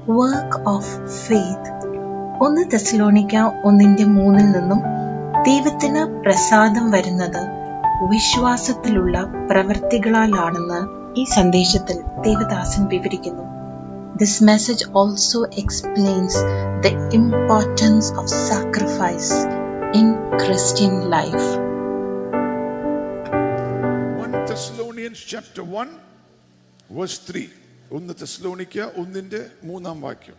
Work of faith ഒന്ന് Thessalonica ഒന്നിന്റെ മൂന്നിൽ നിന്നും ദൈവത്തിന് പ്രസാദം വരുന്നത് വിശ്വാസത്തിലുള്ള പ്രവൃത്തികളാലാണെന്ന് ഈ സന്ദേശത്തിൽ ദേവദാസൻ വിവരിക്കുന്നു this message also explains the importance of sacrifice in Christian life 1 Thessalonians chapter 1 verse 3 ഒന്ന് തെസ്ലോണിക്ക ഒന്നിന്റെ മൂന്നാം വാക്യം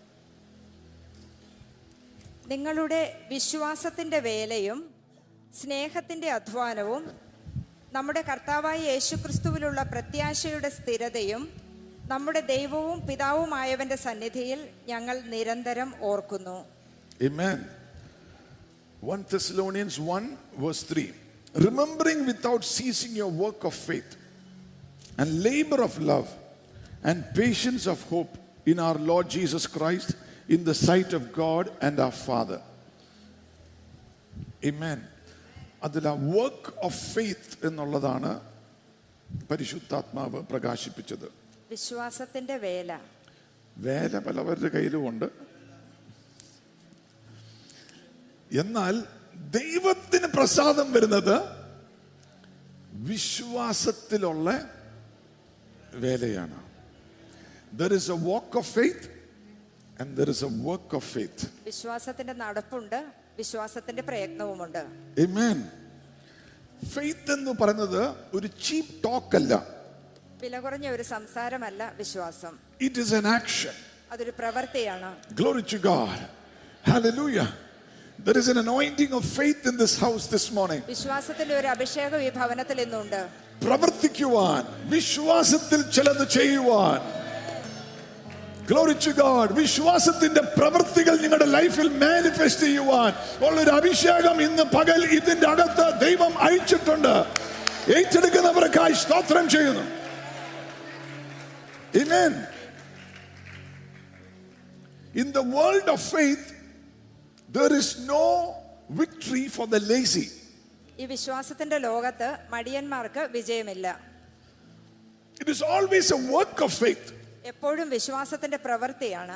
നിങ്ങളുടെ വിശ്വാസത്തിന്റെ വേലയും സ്നേഹത്തിന്റെ അധ്വാനവും നമ്മുടെ കർത്താവായ യേശുക്രിസ്തുവിലുള്ള പ്രത്യാശയുടെ സ്ഥിരതയും നമ്മുടെ ദൈവവും പിതാവുമായവന്റെ സന്നിധിയിൽ ഞങ്ങൾ നിരന്തരം ഓർക്കുന്നു Amen. 1 Thessalonians 1 verse 3. Remembering without ceasing your work of faith and labor of love and patience of hope in our Lord Jesus Christ in the sight of God and our Father. Amen. അതിൽ ആ work of faith എന്നുള്ളതാണ് പരിശുദ്ധാത്മാവ് പ്രകാശിപ്പിച്ചത് വിശ്വാസത്തിന്റെ വേല വേല പലവരുടെ കയ്യിലുമുണ്ട് എന്നാൽ ദൈവത്തിന് പ്രസാദം വരുന്നത് വിശ്വാസത്തിലുള്ള വേലയാണ് there is a walk of faith and there is a work of faith വിശ്വാസത്തിന്റെ നടപ്പുണ്ട് വിശ്വാസത്തിന്റെ പ്രയത്നവുമുണ്ട് Amen. ഫെയ്ത്ത് എന്ന് പറയുന്നത് ഒരു ചീപ്പ് ടോക്ക് അല്ല വില കുറഞ്ഞ ഒരു സംസാരമല്ല വിശ്വാസം ഇറ്റ് ഇസ് എൻ ആക്ഷൻ അതൊരു പ്രവൃത്തിയാണ് Glory to God. Hallelujah. There is an anointing of faith in this house this morning. വിശ്വാസത്തിന്റെ ഒരു അഭിഷേകം ഈ ഭവനത്തിൽ ഇന്നുണ്ട് പ്രവർത്തിക്കുവാൻ വിശ്വാസത്തിൽ ചിലത് ചെയ്യുവാൻ ഗ്ലോറി ടു ഗോഡ് വിശ്വാസത്തിന്റെ പ്രവൃത്തികൾ നിങ്ങളുടെ ലൈഫിൽ മാനിഫെസ്റ്റ് ചെയ്യുവാൻ ഉള്ളൊരു അഭിഷേകം ഇന്ന് പകൽ ഇതിന്റെ അകത്ത് ദൈവം അയച്ചിട്ടുണ്ട് ഏറ്റെടുക്കുന്നവർക്കായി സ്തോത്രം ചെയ്യുന്നു Amen. In the world of faith, there is no victory for the lazy. ഈ വിശ്വാസത്തിന്റെ ലോകത്ത് മടിയന്മാർക്ക് വിജയമില്ല It is always a work of faith. എപ്പോഴും വിശ്വാസത്തിന്റെ പ്രവൃത്തിയാണ്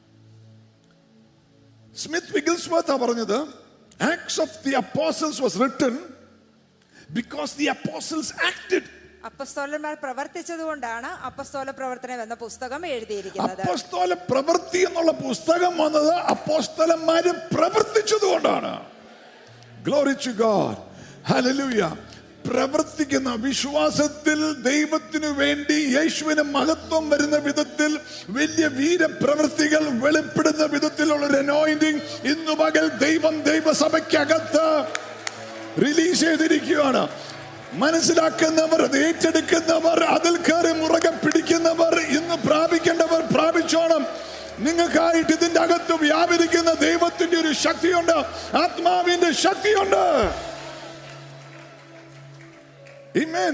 സ്മിത്ത് വിഗിൽസ്വർത്ത് പറഞ്ഞത് Acts of the Apostles was written because the apostles acted അപ്പസ്തോലന്മാർ പ്രവർത്തിച്ചതുകൊണ്ടാണ് അപ്പസ്തോല പ്രവർത്തനം എന്ന പുസ്തകം എഴുതിയിരിക്കുന്നത് അപ്പോസ്തോല പ്രവൃത്തി എന്നുള്ള പുസ്തകം വന്നത് അപ്പോസ്തലന്മാര് പ്രവർത്തിച്ചതുകൊണ്ടാണ് ഗ്ലോറി ടു ഗോഡ് ഹല്ലേലൂയ പ്രവർത്തിക്കുന്ന വിശ്വാസത്തിൽ ദൈവത്തിനു വേണ്ടി യേശുവിന് മഹത്വം വരുന്ന വിധത്തിൽ വലിയ വീരപ്രവൃത്തികൾ വെളിപ്പെടുന്ന വിധത്തിലുള്ള ഒരു അനോയിന്റിങ് ഇന്നു പകൽ ദൈവം ദൈവസഭയ്ക്കകത്ത് റിലീസ് ചെയ്തിരിക്കുകയാണ് മനസ്സിലാക്കുന്നവർ അത് ഏറ്റെടുക്കുന്നവർ അതിൽ കയറി മുറകെ പിടിക്കുന്നവർ ഇന്ന് പ്രാപിക്കേണ്ടവർ പ്രാപിച്ചോണം നിങ്ങൾക്കായിട്ട് ഇതിന്റെ അകത്ത് വ്യാപരിക്കുന്ന ദൈവത്തിന്റെ ഒരു ശക്തിയുണ്ട് ആത്മാവിന്റെ ശക്തിയുണ്ട് Amen.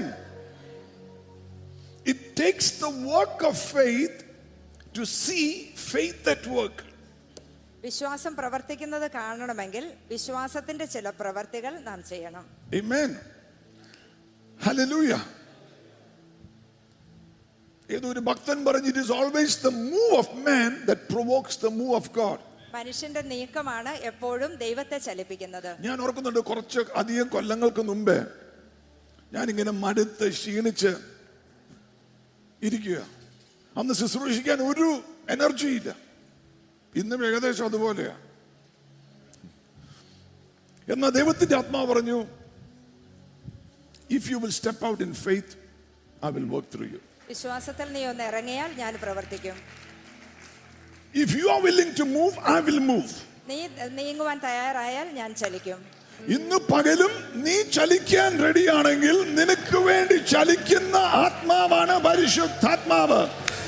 It takes the work of faith to see faith at work. വിശ്വാസം പ്രവർത്തിക്കുന്നത് കാണണമെങ്കിൽ വിശ്വാസത്തിന്റെ ചില പ്രവർത്തികൾ നാം ചെയ്യണം Amen. Hallelujah. ഏതൊരു ഭക്തൻ പറഞ്ഞു it is always the move of man that provokes the move of God മനുഷ്യന്റെ നീക്കമാണ് എപ്പോഴും ദൈവത്തെ ചലിപ്പിക്കുന്നത് ഞാൻ ഓർക്കുന്നുണ്ട് കുറച്ച് അധികം കൊല്ലങ്ങൾക്ക് മുമ്പേ ഞാനിങ്ങനെ മടുത്ത് ക്ഷീണിച്ച് ഇരിക്കുക അന്ന് ശുശ്രൂഷിക്കാൻ ഒരു എനർജി ഇല്ല ഇന്നും ഏകദേശം അതുപോലെയാ എന്നാൽ ദൈവത്തിന്റെ ആത്മാവ് പറഞ്ഞു if you will step out in faith I will work through you വിശ്വാസത്തിൽ നീ ഒന്ന് ഇറങ്ങിയാൽ ഞാൻ പ്രവർത്തിക്കും if you are willing to move I will move നീ നീങ്ങുവാൻ തയ്യാറായാൽ ഞാൻ ചലിക്കും ഇന്ന് പകലും നീ ചലിക്കാൻ റെഡിയാണെങ്കിൽ നിനക്ക് വേണ്ടി ചലിക്കുന്ന ആത്മാവാണ് പരിശുദ്ധാത്മാവ്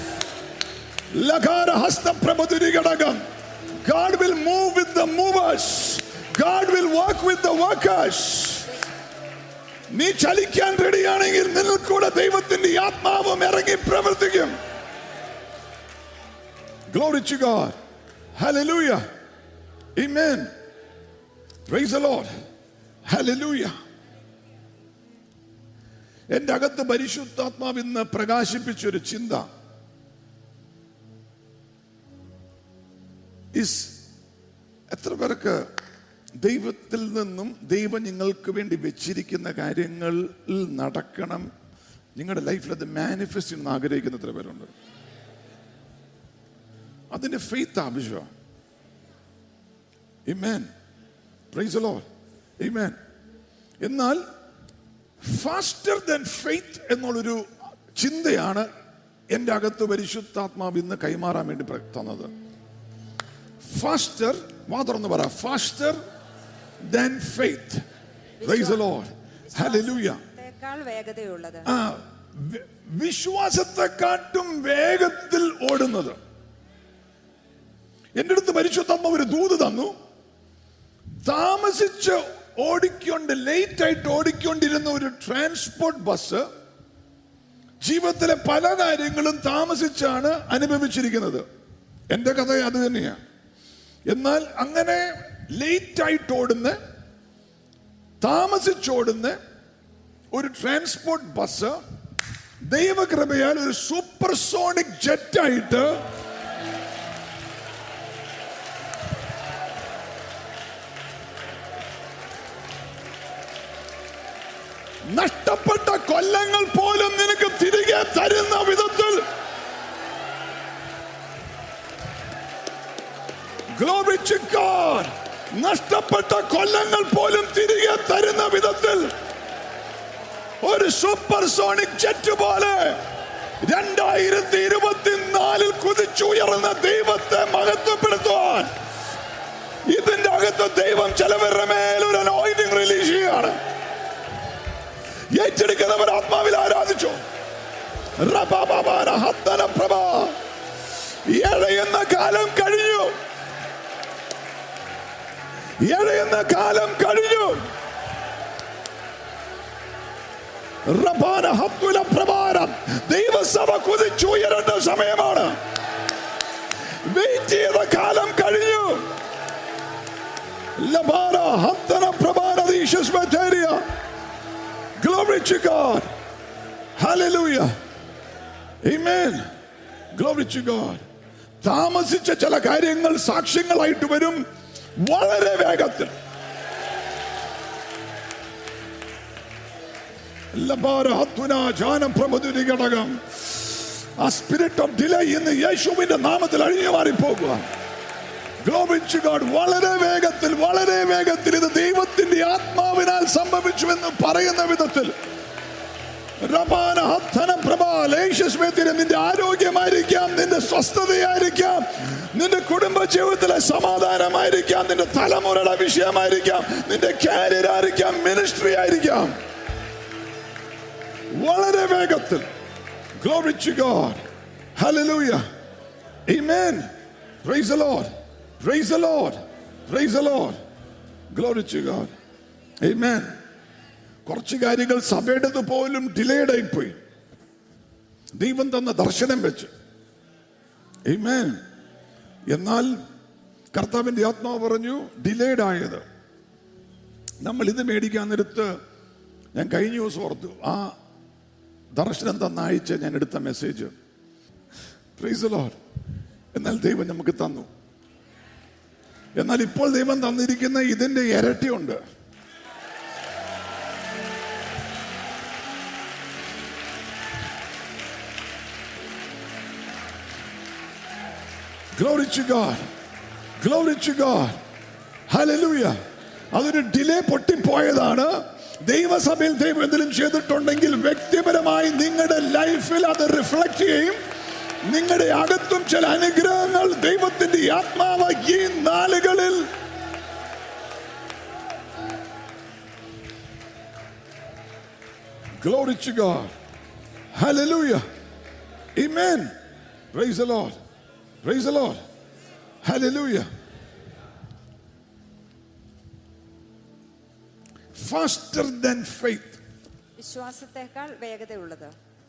ലകാര ഹസ്തപ്രഭുതിരി ഘടകം God will move with the movers. God will work with the workers. നീ ചലിക്കാൻ റെഡിയാണെങ്കിൽ നിനക്കൂടെ ദൈവത്തിന്റെ ഈ ആത്മാവും ഇറങ്ങി പ്രവർത്തിക്കും Glory to God. Hallelujah. Amen. Praise the Lord. Hallelujah. എന്റെ അകത്ത് പരിശുദ്ധാത്മാവ് ഇന്ന് പ്രകാശിപ്പിച്ചൊരു ചിന്ത ഇസ് എത്ര പേർക്ക് ദൈവത്തിൽ നിന്നും ദൈവം നിങ്ങൾക്ക് വേണ്ടി വെച്ചിരിക്കുന്ന കാര്യങ്ങളിൽ നടക്കണം നിങ്ങളുടെ ലൈഫിൽ അത് മാനിഫെസ്റ്റ് ചെയ്യുന്ന ആഗ്രഹിക്കുന്ന എത്ര പേരുണ്ട് അതിന്റെ ഫെയ്ത്ത് ആവശ്യമാണ് Amen. Praise the Lord. Amen. എന്നാൽ ഫാസ്റ്റർ ദൻ ഫെയ്ത്ത് എന്നുള്ളൊരു ചിന്തയാണ് എൻ്റെ അകത്ത് പരിശുദ്ധാത്മാവ് ഇന്ന് കൈമാറാൻ വേണ്ടി പ്ര- തന്നത് ഫാസ്റ്റർ മാത്രം പറ faster than faith praise Lord hallelujah ത്തേക്കാൾ വേഗതയുള്ളത് ആ വി- വിശ്വാസത്തെക്കാട്ടും വേഗത്തിൽ ഓടുന്നത് എൻ്റെ അടുത്ത് പരിശുദ്ധമ്മ ഒരു ദൂത് തന്നു താമസിച്ച് ഓടിക്കൊണ്ട് ലേറ്റ് ആയിട്ട് ഓടിക്കൊണ്ടിരുന്ന ഒരു ട്രാൻസ്പോർട്ട് ബസ് ജീവിതത്തിലെ പല കാര്യങ്ങളും താമസിച്ചാണ് അനുഭവിച്ചിരിക്കുന്നത് എൻ്റെ കഥ അത് തന്നെയാണ് എന്നാൽ അങ്ങനെ ലേറ്റ് ആയിട്ട് ഓടുന്ന താമസിച്ചോടുന്ന ഒരു ട്രാൻസ്പോർട്ട് ബസ് ദൈവകൃപയാൽ ഒരു സൂപ്പർ സോണിക് ജെറ്റ് ആയിട്ട് നഷ്ടപ്പെട്ട കൊല്ലങ്ങൾ പോലും നിനക്ക് തിരികെ തരുന്ന വിധത്തിൽ Glory to God. നഷ്ടപ്പെട്ട കൊല്ലങ്ങൾ പോലും തിരികെ തരുന്ന വിധത്തിൽ ഒരു സൂപ്പർ സോണിക് ജെറ്റ് പോലെ രണ്ടായിരത്തി ഇരുപത്തിനാലിൽ കുതിച്ചുയർന്ന ദൈവത്തെ മഹത്വപ്പെടുത്തുവാൻ ഇതിന്റെ അകത്ത് ദൈവം ചിലവരുടെ മേൽ ഒരു അനോയിന്റിംഗ് റിലീസ് ചെയ്യാണ് ഏറ്റെടുക്കുന്നവർ ആത്മാവിൽ ആരാധിച്ചു റബബബാര ഹത്തന പ്രഭ. എഴയുന്ന കാലം കഴിഞ്ഞു എഴയുന്ന കാലം കഴിഞ്ഞു റബാന ഹത്തുല പ്രഭാരം ദൈവസഭ കുതിച്ചുയരേണ്ട സമയമാണ് വെയിറ്റ് ചെയ്ത കാലം കഴിഞ്ഞു ലബാന ഹത്തന പ്രഭാന ദീശസ് മെറ്റേരിയ Glory to God. Hallelujah. Amen. Glory to God. താമസിച്ച ചില കാര്യങ്ങൾ സാക്ഷ്യങ്ങളായിട്ട് വരും വളരെ വേഗത്തിൽ ലബാരഹത്വന ജാനപ്രഭുതിരി ഘടകം ആ സ്പിരിറ്റ് ഓഫ് ഡിലേ ഇന്ന് യേശുവിന്റെ നാമത്തിൽ അഴിഞ്ഞു മാറിപ്പോകുക Glory to God. വളരെ വേഗത്തിൽ വളരെ വേഗത്തിൽ ഇത് ദൈവത്തിന്റെ ആത്മാവിനാൽ സംഭവിച്ചു എന്ന് പറയുന്ന വിധത്തിൽ റബാന ഹത്തന പ്രഭാ ലേശസ്മേത്തിന് നിന്റെ ആരോഗ്യമായിരിക്കാം നിന്റെ സ്വസ്ഥതയായിരിക്കാം നിന്റെ കുടുംബ ജീവിതത്തിലെ സമാധാനമായിരിക്കാം നിന്റെ തലമുറയുടെ വിഷയമായിരിക്കാം നിന്റെ കാരിയർ ആയിരിക്കാം മിനിസ്ട്രി ആയിരിക്കാം വളരെ വേഗത്തിൽ Glory to God. Hallelujah. Amen. Praise the Lord. Praise the Lord. Praise the Lord. Glory to God. Amen. കുറച്ച് കാര്യങ്ങൾ സഭയുടേത് പോലും ഡിലേഡ് ആയിപ്പോയി ദൈവം തന്ന ദർശനം വെച്ച് Amen. എന്നാൽ കർത്താവിന്റെ ആത്മാവ് പറഞ്ഞു ഡിലേഡ് ആയത് നമ്മൾ ഇത് മേടിക്കാൻ നേരത്ത് ഞാൻ കഴിഞ്ഞ ദിവസം ഓർത്തു ആ ദർശനം തന്ന ആഴ്ച ഞാൻ എടുത്ത മെസ്സേജ് Praise the Lord. എന്നാൽ ദൈവം നമുക്ക് തന്നു എന്നാൽ ഇപ്പോൾ ദൈവം തന്നിരിക്കുന്ന ഇതിന്റെ ഇരട്ടിയുണ്ട് Glory to God. Glory to God. Hallelujah. അതൊരു ഡിലേ പൊട്ടിപ്പോയതാണ് ദൈവസഭയിൽ ദൈവം എന്തെങ്കിലും ചെയ്തിട്ടുണ്ടെങ്കിൽ വ്യക്തിപരമായി നിങ്ങളുടെ ലൈഫിൽ അത് റിഫ്ലക്ട് ചെയ്യും നിങ്ങളുടെ അകത്തും ചില അനുഗ്രഹങ്ങൾ ദൈവത്തിന്റെ ആത്മാവ് ഈ നാളുകളിൽ Glory to God. Hallelujah. Amen. Praise the Lord. Praise the Lord. Hallelujah. Faster than faith. വിശ്വാസത്തെക്കാൾ വേഗതയുള്ളത്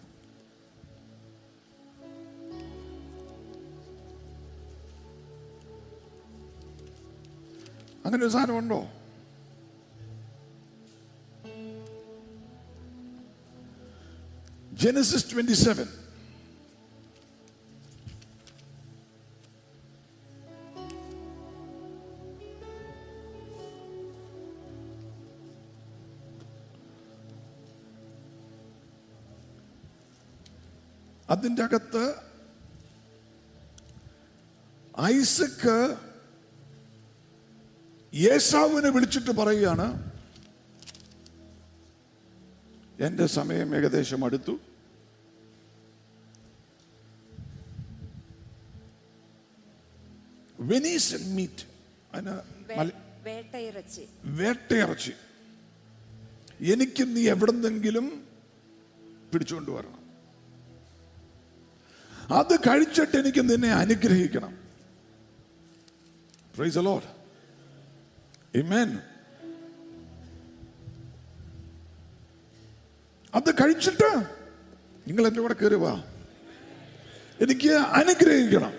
അങ്ങനെ ഒരു സാധനം ഉണ്ടോ ജെനസിസ് ട്വന്റി സെവൻ അതിൻ്റെ അകത്ത് ഐസക്ക് യേശാവിനെ വിളിച്ചിട്ട് പറയുകയാണ് എന്റെ സമയം ഏകദേശം അടുത്തു വെനീസൻ മീറ്റ് അതിന് വേ- മല- വേട്ടയിറച്ചി വേട്ടയിറച്ചി എനിക്ക് നീ എവിടെന്നെങ്കിലും പിടിച്ചുകൊണ്ട് വരണം അത് കഴിച്ചിട്ട് എനിക്ക് നിന്നെ അനുഗ്രഹിക്കണം Praise the Lord. Amen. അത് കഴിച്ചിട്ട് നിങ്ങൾ എന്റെ കൂടെ കയറി വാ എനിക്ക് അനുഗ്രഹിക്കണം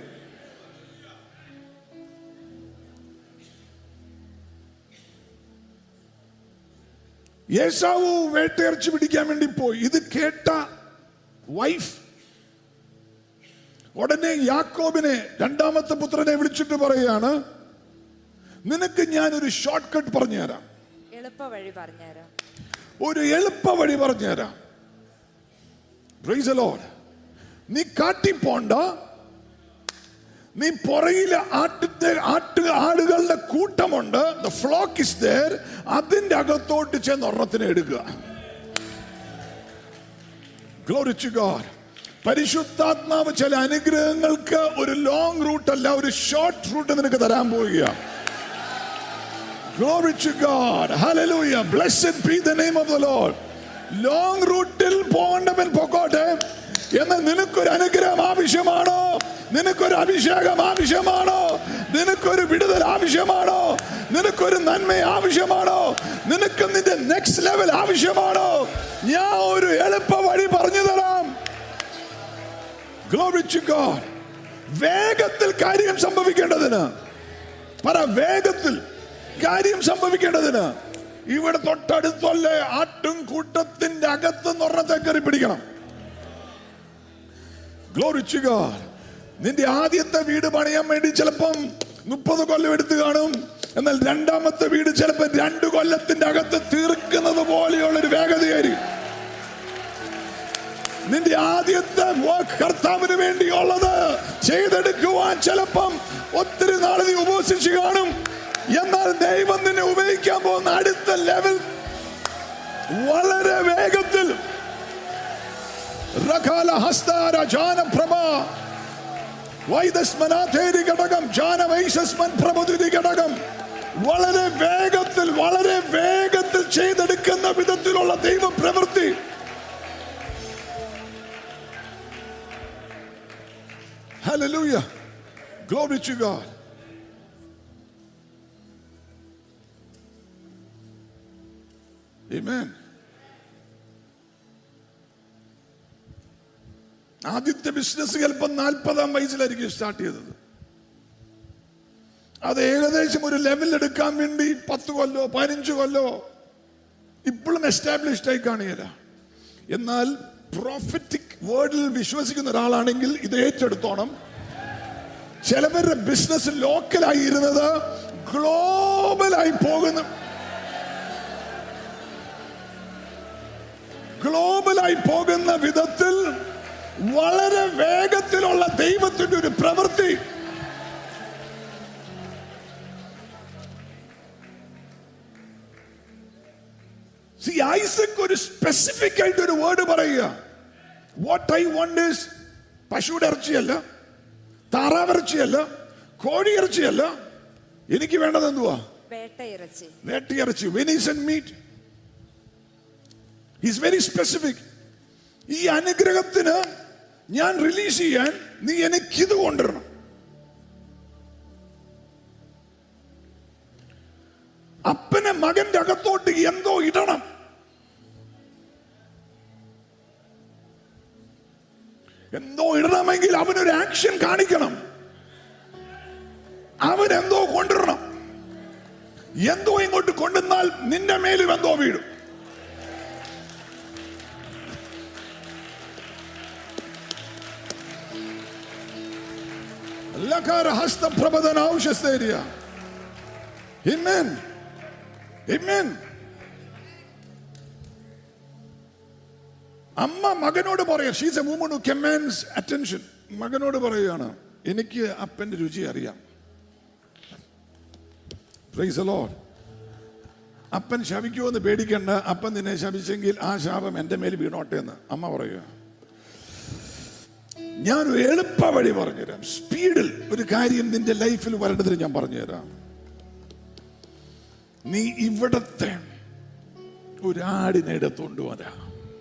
യേശാവു വേട്ടയിറച്ചി പിടിക്കാൻ വേണ്ടി പോയി ഇത് കേട്ട വൈഫ് ഉടനെ യാക്കോബിനെ രണ്ടാമത്തെ പുത്രനെ വിളിച്ചിട്ട് പറയാണ് നിനക്ക് ഞാൻ ഒരു ഷോർട്ട് കട്ട് പറഞ്ഞുതരാം എളുപ്പ വഴി പറഞ്ഞുതരാം ഒരു എളുപ്പ വഴി പറഞ്ഞുതരാം Praise the Lord. നീ കാട്ടി പോണ്ട നീ പുറയിലെ ആട്ടിന്റെ ആട്ട് ആടുകളുടെ കൂട്ടമുണ്ട് ദ ഫ്ലോക്ക് ഇസ് there അതിന്റെ അകത്തോട്ട് ചെന്ന് ഒരെണ്ണത്തിനെ എടുക്കുക Glory to God. പരിശുദ്ധാത്മാവ് ചില അനുഗ്രഹങ്ങൾക്ക് ഒരു ലോങ് റൂട്ട് അല്ല ഒരു ഷോർട്ട് റൂട്ട് നിനക്ക് തരാൻ പോവുകയാണ് Glory to God. Hallelujah. Blessed be the name of the Lord. Long റൂട്ടിൽ പോകേണ്ടവൻ പൊക്കോട്ടെ എന്നാൽ നിനക്കൊരു അനുഗ്രഹം ആവശ്യമാണോ നിനക്കൊരു അഭിഷേകം ആവശ്യമാണോ നിനക്കൊരു വിടുതൽ ആവശ്യമാണോ നിനക്കൊരു നന്മ ആവശ്യമാണോ നിനക്ക് നിന്റെ നെക്സ്റ്റ് ലെവൽ ആവശ്യമാണോ ഞാൻ ഒരു എളുപ്പ വഴി പറഞ്ഞു തരാം Glory to God. വേഗത്തിൽ കാര്യം സംഭവിക്കേണ്ടതിന് പറ വേഗത്തിൽ കാര്യം സംഭവിക്കേണ്ടതിന് ഇവിടെ തൊട്ടടുത്തല്ലേ ആട്ടും കൂട്ടത്തിന്റെ അകത്ത് നിറത്തെ കയറി പിടിക്കണം Glory to God. നിന്റെ ആദ്യത്തെ വീട് പണിയാൻ വേണ്ടി ചിലപ്പം മുപ്പത് കൊല്ലം എടുത്തു കാണും എന്നാൽ രണ്ടാമത്തെ വീട് ചിലപ്പോൾ രണ്ട് കൊല്ലത്തിന്റെ അകത്ത് തീർക്കുന്നത് പോലെയുള്ള ഒരു വേഗതയായിരിക്കും നിന്റെ ആദ്യത്തെ വർക്ക് കർത്താവിന് വേണ്ടിയുള്ളത് ചെയ്തെടുക്കുവാൻ ചിലപ്പം ഒത്തിരി നാളെ നീ ഉപസിച്ച് കാണും എന്നാൽ ദൈവം നിന്നെ ഉപയോഗിക്കാൻ പോകുന്ന അടുത്ത ലെവൽ വളരെ വേഗത്തിൽ റഖാല ഹസ്താര ജാനപ്രഭ വൈദസ്മനാഥേരി ഘടകം ജാനവൈശസ്മൻ പ്രബുദ്ധി ഘടകം വളരെ വേഗത്തിൽ വളരെ വേഗത്തിൽ ചെയ്തെടുക്കുന്ന വിധത്തിലുള്ള ദൈവ പ്രവൃത്തി Hallelujah. Glory to God. Amen. ആദ്യത്തെ ബിസിനസ് ചിലപ്പോൾ നാൽപ്പതാം വയസ്സിലായിരിക്കും സ്റ്റാർട്ട് ചെയ്തത് അത് ഏകദേശം ഒരു ലെവൽ എടുക്കാൻ വേണ്ടി പത്ത് കൊല്ലോ പതിനഞ്ച് കൊല്ലോ ഇപ്പോഴും എസ്റ്റാബ്ലിഷ്ഡ് ആയി കാണുകയില്ല എന്നാൽ പ്രോഫറ്റിക് വേർഡിൽ വിശ്വസിക്കുന്ന ഒരാളാണെങ്കിൽ ഇത് ഏറ്റെടുത്തോണം ചിലവരുടെ ബിസിനസ് ലോക്കലായി ഇരുന്നത് ഗ്ലോബലായി പോകുന്നു ഗ്ലോബലായി പോകുന്ന വിധത്തിൽ വളരെ വേഗത്തിലുള്ള ദൈവത്തിന്റെ ഒരു പ്രവൃത്തി See, ഐസക് ഒരു സ്പെസിഫിക് ആയിട്ട് ഒരു വേർഡ് പറയുക വാട്ട് ഐ വണ്ട് ഇസ് പശുവിടെ ഇറച്ചിയല്ല താറാവിറച്ചിയല്ല കോഴിയിറച്ചിയല്ല എനിക്ക് വേണ്ടത് എന്തുവാ വേട്ടയിറച്ചി വേട്ടിയിറച്ചി venison meat is very specific ഈ അനുഗ്രഹത്തിന് ഞാൻ റിലീസ് ചെയ്യാൻ നീ എനിക്കിത് കൊണ്ടുവരണം അപ്പനെ മകന്റെ അകത്തോട്ട് എന്തോ ഇടണം എന്തോ ഇടണമെങ്കിൽ അവനൊരു ആക്ഷൻ കാണിക്കണം അവൻ എന്തോ കൊണ്ടുവരണം എന്തോ ഇങ്ങോട്ട് കൊണ്ടുവന്നാൽ നിന്റെ മേലും എന്തോ വീഴും ലകാര ഹസ്തപ്രബധന ഔഷധേരിയ Amen. Amen. അമ്മ മകനോട് പറയാം she's a woman who commands attention മകനോട് പറയുകയാണ് എനിക്ക് അപ്പന്റെ രുചി അറിയാം പ്രൈസ് ലോഡ് അപ്പൻ ശപിക്കുമെന്ന് പേടിക്കണ്ട അപ്പൻ നിന്നെ ശപിച്ചെങ്കിൽ ആ ശാപം എന്റെ മേൽ വീണോട്ടെ എന്ന് അമ്മ പറയുക ഞാൻ ഒരു എളുപ്പ വഴി പറഞ്ഞുതരാം സ്പീഡിൽ ഒരു കാര്യം നിന്റെ ലൈഫിൽ വരേണ്ടതിന് ഞാൻ പറഞ്ഞുതരാം നീ ഇവിടത്തെ ഒരാടിനെ എടുത്തോണ്ട് വരാ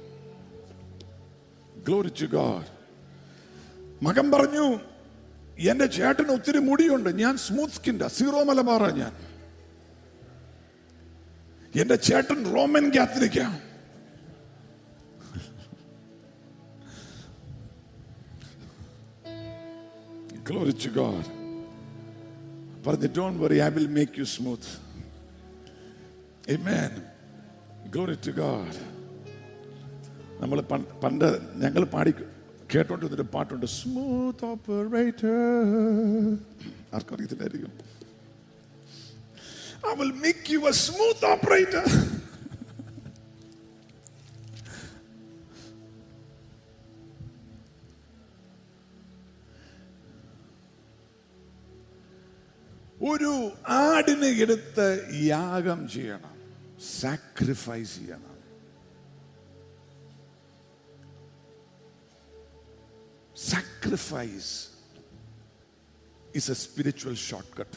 ഗ്ലോറി ടു ഗോഡ് മകൻ പറഞ്ഞു എന്റെ ചേട്ടന് ഒത്തിരി മുടിയുണ്ട് ഞാൻ സ്മൂത്ത് സ്കിൻഡാ സീറോ മലബാറാ ഞാൻ എന്റെ ചേട്ടൻ റോമൻ കാത്തലിക്കാ Glory to God. പറഞ്ഞ് don't worry I will make you smooth Amen. Glory to God. നമ്മൾ പണ്ട് ഞങ്ങൾ പാടി കേട്ടോണ്ടിരുന്നൊരു പാട്ടുണ്ട് സ്മൂത്ത് ഓപ്പറേറ്റർ ആർക്കും അറിയത്തില്ലായിരിക്കും I will make you a smooth operator. ഒരു ആടിനെ എടുത്ത് യാഗം ചെയ്യണം സാക്രിഫൈസ് ചെയ്യണം sacrifice is a spiritual shortcut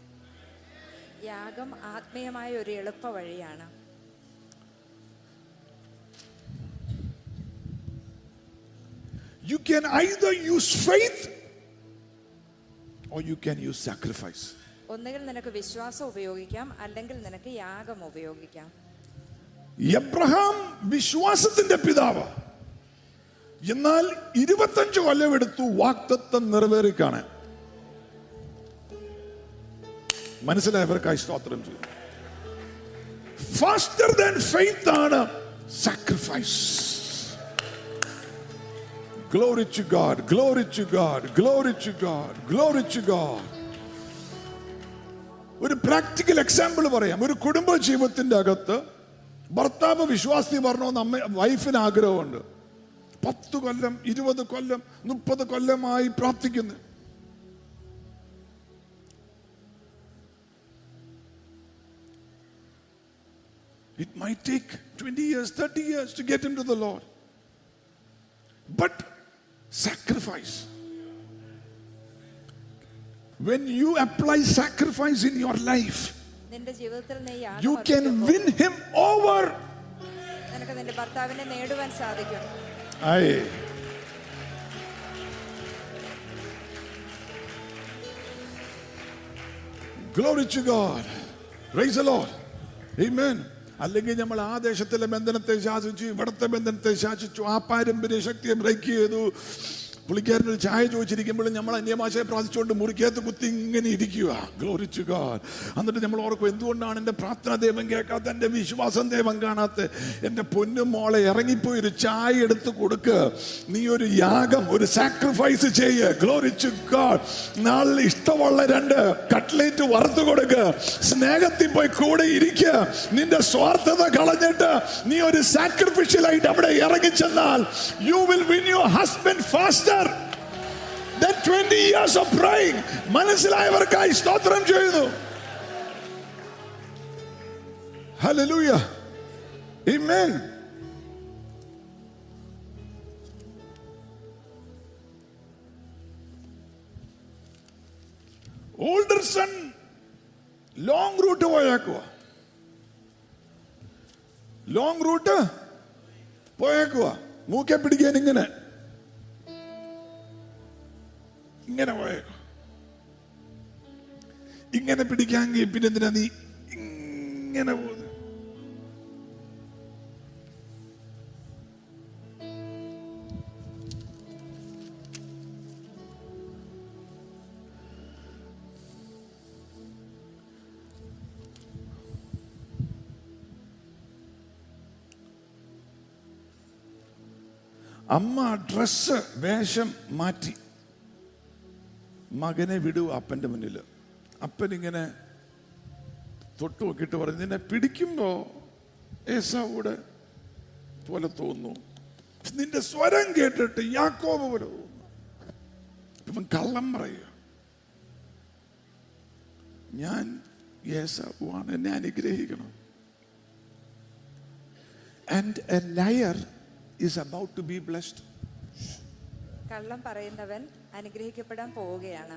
യാഗം ആത്മീയമായ ഒരു എളുപ്പ വഴിയാണ് You can either use faith or you can use sacrifice. ഒന്നുകിൽ നിനക്ക് വിശ്വാസം ഉപയോഗിക്കാം അല്ലെങ്കിൽ നിനക്ക് യാഗം ഉപയോഗിക്കാം എബ്രഹാം വിശ്വാസത്തിന്റെ പിതാവ് എന്നാൽ ഇരുപത്തഞ്ച് കൊല്ലം എടുത്തു വാക്തത്വം നിറവേറിക്കാണാൻ മനസ്സിലായവർക്കായി സ്തോത്രം ചെയ്തു ഫാസ്റ്റർ ദാൻ ഫെയ്ത്ത് ആണ് sacrifice glory to God glory to God glory to God glory to God ഒരു പ്രാക്ടിക്കൽ എക്സാമ്പിൾ പറയാം ഒരു കുടുംബ ജീവിതത്തിന്റെ അകത്ത് ഭർത്താവ് വിശ്വാസി പറഞ്ഞോന്ന് അമ്മ വൈഫിന് ആഗ്രഹമുണ്ട് പത്ത് കൊല്ലം ഇരുപത് കൊല്ലം മുപ്പത് കൊല്ലമായി പ്രാർത്ഥിക്കുന്നു It might take 20 years, 30 years to get him to the Lord. But sacrifice. When you apply sacrifice in your life, നിന്റെ ജീവിതത്തിൽ നീ യാഗം you can അർപ്പിക്കുമ്പോൾ win him over. നിനക്ക് നിന്റെ ഭർത്താവിനെ നേടുവാൻ സാധിക്കും Aye. Glory to God. Praise the Lord. Amen. അല്ലെങ്കിൽ നമ്മൾ ആ ദേശത്തിലെ ബന്ധനത്തെ ശാസിച്ചു ഇവിടത്തെ ബന്ധനത്തെ ശാസിച്ചു ആ പാരമ്പര്യ ശക്തിയെ ബ്രേക്ക് ചെയ്തു പുള്ളിക്കാരൻ ഒരു ചായ ചോദിച്ചിരിക്കുമ്പോഴും നമ്മൾ അന്യഭാഷയെ പ്രാർത്ഥിച്ചുകൊണ്ട് മുറിക്കകത്ത് കുത്തി ഇങ്ങനെ ഇരിക്കുക ഗ്ലോറിച്ചു ഗാഡ് എന്നിട്ട് നമ്മൾ ഓർക്കും എന്തുകൊണ്ടാണ് എൻ്റെ പ്രാർത്ഥന ദൈവം കേൾക്കാത്ത എൻ്റെ വിശ്വാസം ദൈവം കാണാത്ത എൻ്റെ പൊന്നും മോളെ ഇറങ്ങിപ്പോയി ഒരു ചായ എടുത്ത് കൊടുക്ക് നീ ഒരു യാഗം ഒരു സാക്രിഫൈസ് ചെയ്യ് ഗ്ലോറിച്ചു ഗാഡ് നാളെ ഇഷ്ടമുള്ള രണ്ട് കട്ട്ലേറ്റ് വറുത്ത് കൊടുക്ക് സ്നേഹത്തിൽ പോയി കൂടെ ഇരിക്കുക നിന്റെ സ്വാർത്ഥത കളഞ്ഞിട്ട് നീ ഒരു സാക്രിഫിഷ്യൽ ആയിട്ട് അവിടെ ഇറങ്ങിച്ചെന്നാൽ you will win your husband faster That 20 years of praying മനസ്സിലായവർക്കായി സ്തോത്രം ചെയ്യുന്നു Hallelujah. Amen. Older son long route പോയേക്കുക ലോങ് റൂട്ട് പോയേക്കുക മൂക്കെ പിടിക്കാൻ ഇങ്ങനെ ഇങ്ങനെ പോയേക്കും ഇങ്ങനെ പിടിക്കാമെങ്കിൽ പിന്നെ എന്തിനാ നീ ഇങ്ങനെ പോകുന്നത് അമ്മ ഡ്രസ് വേഷം മാറ്റി മകനെ വിടൂ അപ്പന്റെ മുന്നിൽ അപ്പൻ ഇങ്ങനെ തൊട്ട് നോക്കിയിട്ട് പറഞ്ഞു നിന്നെ പിടിക്കുമ്പോ ഏസാവൂടെ പോലെ തോന്നുന്നു നിന്റെ സ്വരം കേട്ടിട്ട് യാക്കോബ് പോലെ തോന്നുന്നു ഇവൻ കള്ളം പറയുക ഞാൻ യേശുവാണ് എന്നെ അനുഗ്രഹിക്കണം and a liar is about to be blessed കള്ളം പറയുന്നവൻ അനുഗ്രഹിക്കപ്പെടാൻ പോവുകയാണ്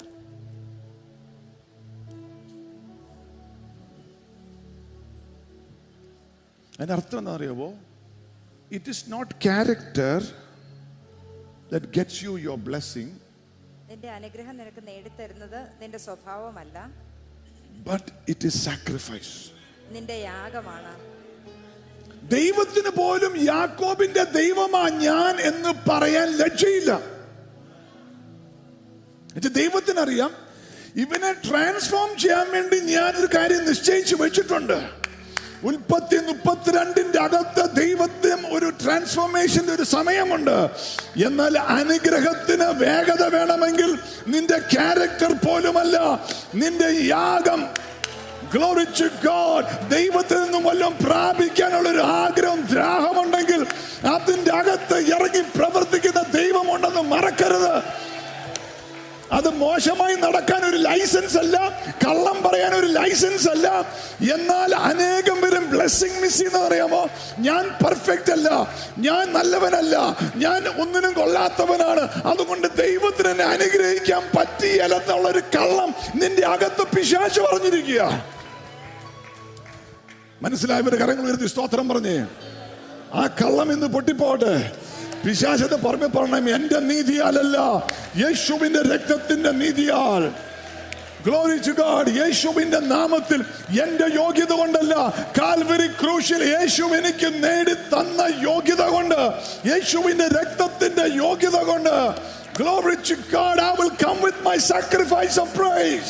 അതിന്റെ അർത്ഥം എന്താ അറിയാവോ it is not character that gets you your blessing നിന്റെ അനുഗ്രഹം നിനക്ക് നേടിത്തരുന്നത് നിന്റെ സ്വഭാവമല്ല ബട്ട് ഇറ്റ് ഇസ് സാക്രിഫൈസ് നിന്റെ യാഗമാണ് ദൈവത്തിന് പോലും യാക്കോബിന്റെ ദൈവമാ ഞാൻ എന്ന് പറയാൻ ലജ്ജയില്ല എന്നുവെച്ചാ ദൈവത്തിനറിയാം ഇവനെ ട്രാൻസ്ഫോം ചെയ്യാൻ വേണ്ടി ഞാനൊരു കാര്യം നിശ്ചയിച്ചു വെച്ചിട്ടുണ്ട് ഉൽപ്പത്തി മുപ്പത്തിരണ്ടിന്റെ അകത്ത് ദൈവത്തിന് ഒരു ട്രാൻസ്ഫോർമേഷന്റെ ഒരു സമയമുണ്ട് എന്നാൽ അനുഗ്രഹത്തിന് വേഗത വേണമെങ്കിൽ നിന്റെ ക്യാരക്ടർ പോലുമല്ല നിന്റെ യാഗം Glory to God. ദൈവത്തിൽ നിന്നും വല്ലതും പ്രാപിക്കാനുള്ള ഒരു ആഗ്രഹം ദ്രാഹമുണ്ടെങ്കിൽ അതിന്റെ അകത്ത് ഇറങ്ങി പ്രവർത്തിക്കുന്ന ദൈവമുണ്ടെന്ന് മറക്കരുത് അത് മോശമായി നടക്കാൻ ഒരു ലൈസൻസ് അല്ല കള്ളം പറയാൻ ഒരു ലൈസൻസ് അല്ല എന്നാൽ അനേകം പേരും ബ്ലെസ്സിങ് മിസ് ചെയ്യുന്നത് അറിയാമോ ഞാൻ പെർഫെക്റ്റ് അല്ല ഞാൻ നല്ലവനല്ല ഞാൻ ഒന്നിനും കൊള്ളാത്തവനാണ് അതുകൊണ്ട് ദൈവത്തിന് എന്നെ അനുഗ്രഹിക്കാൻ പറ്റിയല്ലെന്നുള്ള ഒരു കള്ളം നിന്റെ അകത്ത് പിശാച് പറഞ്ഞിരിക്കുക മനസ്സിലായവര് കരങ്ങൾ ഉയർത്തി സ്തോത്രം പറഞ്ഞേ ആ കള്ളം ഇന്ന് പൊട്ടിപ്പോട്ടെ പിശാചത്തെ പുറമെ പറയണം എന്റെ നീതിയാലല്ല യേശുവിന്റെ രക്തത്തിന്റെ നീതിയാൽ ഗ്ലോറി ടു ഗാഡ് യേശുവിന്റെ നാമത്തിൽ എന്റെ യോഗ്യത കൊണ്ടല്ല കാൽവരി ക്രൂശിൽ യേശു എനിക്ക് നേടി തന്ന യോഗ്യത കൊണ്ട് യേശുവിന്റെ രക്തത്തിന്റെ യോഗ്യത കൊണ്ട് glory to God I will come with my sacrifice of praise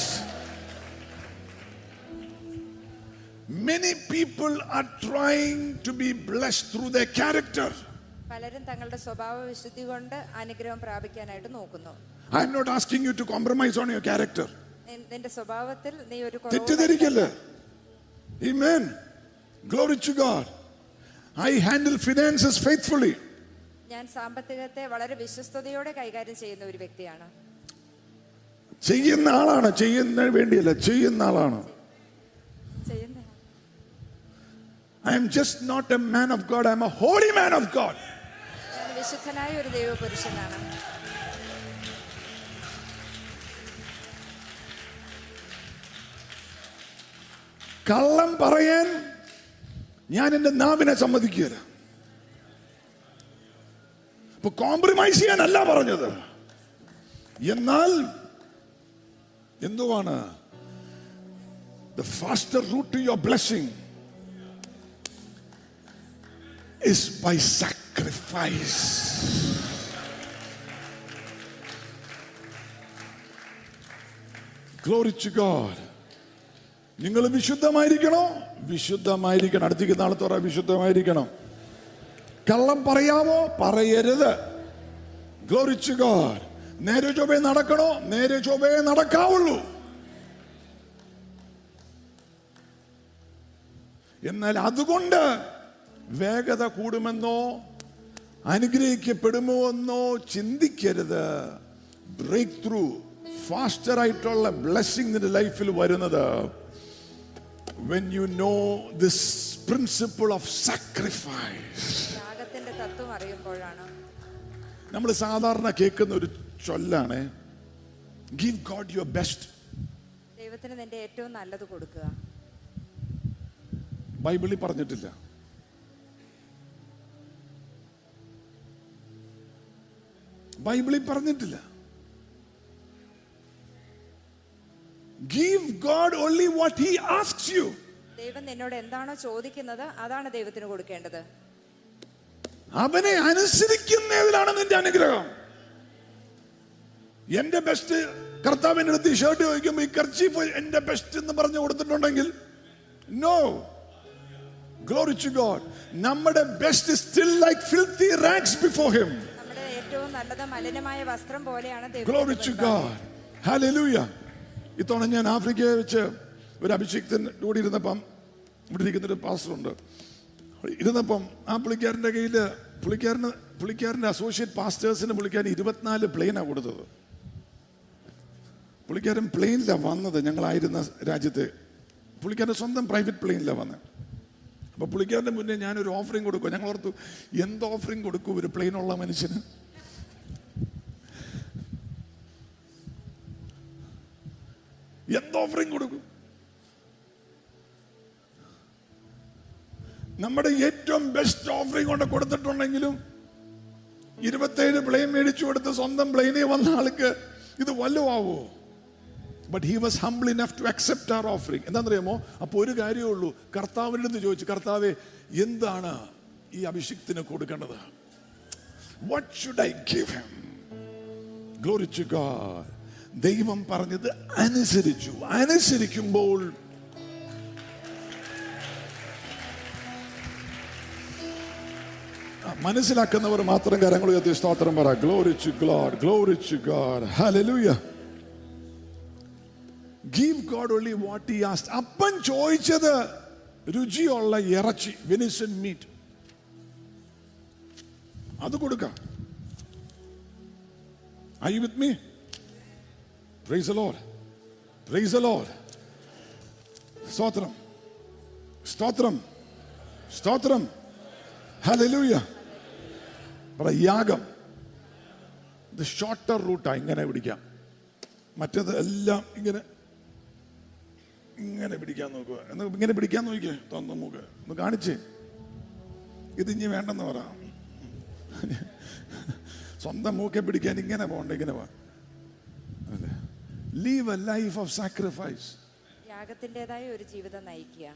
Many people are trying to be blessed through their character. പലരും തങ്ങളുടെ സ്വഭാവ വിശുദ്ധി കൊണ്ട് അനുഗ്രഹം പ്രാപിക്കാനായിട്ട് നോക്കുന്നു I'm not asking you to compromise on your character. നി- നിന്റെ സ്വഭാവത്തിൽ നീ ഒരു കുറവും തെറ്റിദ്ധരിക്കല്ലേ Amen. Glory to God. I handle finances faithfully. ഞാൻ സാമ്പത്തികത്തെ വളരെ വിശ്വസ്തയോടെ കൈകാര്യം ചെയ്യുന്ന ഒരു വ്യക്തിയാണ് ചെയ്യുന്ന ആളാണ് ചെയ്യുന്ന വേണ്ടിയല്ല ചെയ്യുന്ന ആളാണ് ചെയ്യുന്ന I am just not a man of God, I am a holy man of God. ഞാൻ വിശുദ്ധനായ ഒരു ദൈവപുരുഷനാണ് കള്ളം പറയാൻ ഞാൻ എന്റെ നാവിനെ സമ്മതിക്കുകയില്ല അപ്പൊ കോംപ്രമൈസ് ചെയ്യാനല്ല പറഞ്ഞത് എന്നാൽ എന്തുവാണ് the faster route to your blessing is by sacrifice. Glory to God. നിങ്ങൾ വിശുദ്ധമായിരിക്കണോ വിശുദ്ധമായിരിക്കണം അടുത്തേക്ക് നാളെ തുറ വിശുദ്ധമായിരിക്കണം കള്ളം പറയാമോ പറയരുത് ഗ്ലോറി ടു ഗോഡ് നേരെ ചൊവ്വേ നടക്കണോ നേരെ ചൊവ്വേ നടക്കാവുള്ളൂ എന്നാൽ അതുകൊണ്ട് വേഗത കൂടുമെന്നോ അനുഗ്രഹിക്കപ്പെടുമോ എന്നോ ചിന്തിക്കരുത് ബ്രേക്ക് ത്രൂ ഫാസ്റ്റർ ആയിട്ടുള്ള ബ്ലെസ്സിങ് നിന്റെ ലൈഫിൽ വരുന്നത് when you know this principle of sacrifice യാഗത്തിന്റെ തത്വം അറിയുമ്പോഴാണ് നമ്മൾ സാധാരണ കേൾക്കുന്ന ഒരു ചൊല്ലാണ് ഗീവ് ഗോഡ് യുവർ ബെസ്റ്റ് ദൈവത്തിന് നിന്റെ ഏറ്റവും നല്ലത് കൊടുക്കുക ബൈബിളിൽ പറഞ്ഞിട്ടില്ല ബൈബിളിൽ പറഞ്ഞിട്ടില്ല give God only what he asks you ദൈവം നിന്നോട് എന്താണോ ചോദിക്കുന്നത് അതാണ് ദൈവത്തിന് കൊടുക്കേണ്ടത് അവനെ അനുസരിക്കുന്നതിലാണ് നിന്റെ അനുഗ്രഹം എന്റെ ബെസ്റ്റ് കർത്താവിന്റെ അടുത്ത് ഷർട്ട് ചോദിക്കുമ്പോൾ ഈ കർച്ചീഫ് എന്റെ ബെസ്റ്റ് എന്ന് പറഞ്ഞു കൊടുത്തിട്ടുണ്ടെങ്കിൽ നോ ഗ്ലോറി ടു ഗോഡ് നമ്മുടെ best still like filthy rags before him നമ്മുടെ ഏറ്റവും നല്ലത് മലിനമായ വസ്ത്രം പോലെയാണ് ഗ്ലോറി ദൈവത്തിന്റെ ടു മുൻപാകെ. ഗോഡ് ഹല്ലേലൂയ ഇത്തവണ ഞാൻ ആഫ്രിക്കയെ വെച്ച് ഒരു അഭിഷേകത്തിന് കൂടി ഇരുന്നപ്പം ഇവിടെ ഇരിക്കുന്ന ഒരു പാസ്റ്ററുണ്ട് ഇരുന്നപ്പം ആ പുള്ളിക്കാരൻ്റെ കയ്യിൽ പുള്ളിക്കാരന് പുള്ളിക്കാരൻ്റെ അസോസിയേറ്റ് പാസ്റ്റേഴ്സിന് പുള്ളിക്കാരൻ ഇരുപത്തിനാല് പ്ലെയിനാണ് കൊടുത്തത് പുള്ളിക്കാരൻ പ്ലെയിനിലാണ് വന്നത് ഞങ്ങളായിരുന്ന രാജ്യത്ത് പുള്ളിക്കാരൻ്റെ സ്വന്തം പ്രൈവറ്റ് പ്ലെയിനിലാണ് വന്നത് അപ്പോൾ പുള്ളിക്കാരൻ്റെ മുന്നേ ഞാനൊരു ഓഫറിങ് കൊടുക്കും ഞങ്ങൾ ഓർത്തു എന്ത് ഓഫറിങ് കൊടുക്കും ഒരു പ്ലെയിനുള്ള മനുഷ്യന് എന്ത് ഓഫറിങ് കൊടുക്കും നമ്മുടെ ഏറ്റവും ബെസ്റ്റ് ഓഫറിങ് കൊണ്ട് കൊടുത്തിട്ടുണ്ടെങ്കിലും ഇരുപത്തേഴ് പ്ലെയിൻ മേടിച്ചു കൊടുത്ത് സ്വന്തം പ്ലെയിനിൽ വന്ന ആൾക്ക് ഇത് വല്ലതുമാവോ but he was humble enough to accept our offering എന്താണെന്നറിയാമോ അപ്പോൾ ഒരു കാര്യമേ ഉള്ളൂ കർത്താവിൻ്റെ അടുത്ത് ചോദിച്ചു കർത്താവെ എന്താണ് ഈ അഭിഷിക്തിന് കൊടുക്കേണ്ടത് what should I give him glory to God ദൈവം പറഞ്ഞത് അനുസരിച്ചു അനുസരിക്കുമ്പോൾ ആ, മനസ്സിലാക്കുന്നവർ മാത്രം കരങ്ങൾ ഉയർത്തി സ്തോത്രം പറ glory to God glory to God hallelujah give God only what he asked അപ്പൻ ചോദിച്ചത് രുചിയുള്ള ഇറച്ചി വെനിസൺ മീറ്റ് അത് കൊടുക്കാം Are you with me? Praise the Lord. Praise the Lord. സ്തോത്രം സ്തോത്രം സ്തോത്രം ഹല്ലേലൂയ പറ യാഗം ഇത് ഷോർട്ടർ റൂട്ടാ ഇങ്ങനെ പിടിക്കാം മറ്റേത് എല്ലാം ഇങ്ങനെ ഇങ്ങനെ പിടിക്കാൻ നോക്കുക എന്ന് ഇങ്ങനെ പിടിക്കാൻ നോക്കിയേ തൊന്ന മൂക്ക് ഒന്ന് കാണിച്ചേ ഇത് ഇനി വേണ്ടെന്ന് പറ സ്വന്തം മൂക്കെ പിടിക്കാൻ ഇങ്ങനെ പോകണ്ട ഇങ്ങനെ പോ live a life of sacrifice യാഗത്തിൻ്റെതായ ഒരു ജീവിതം നയിക്കുക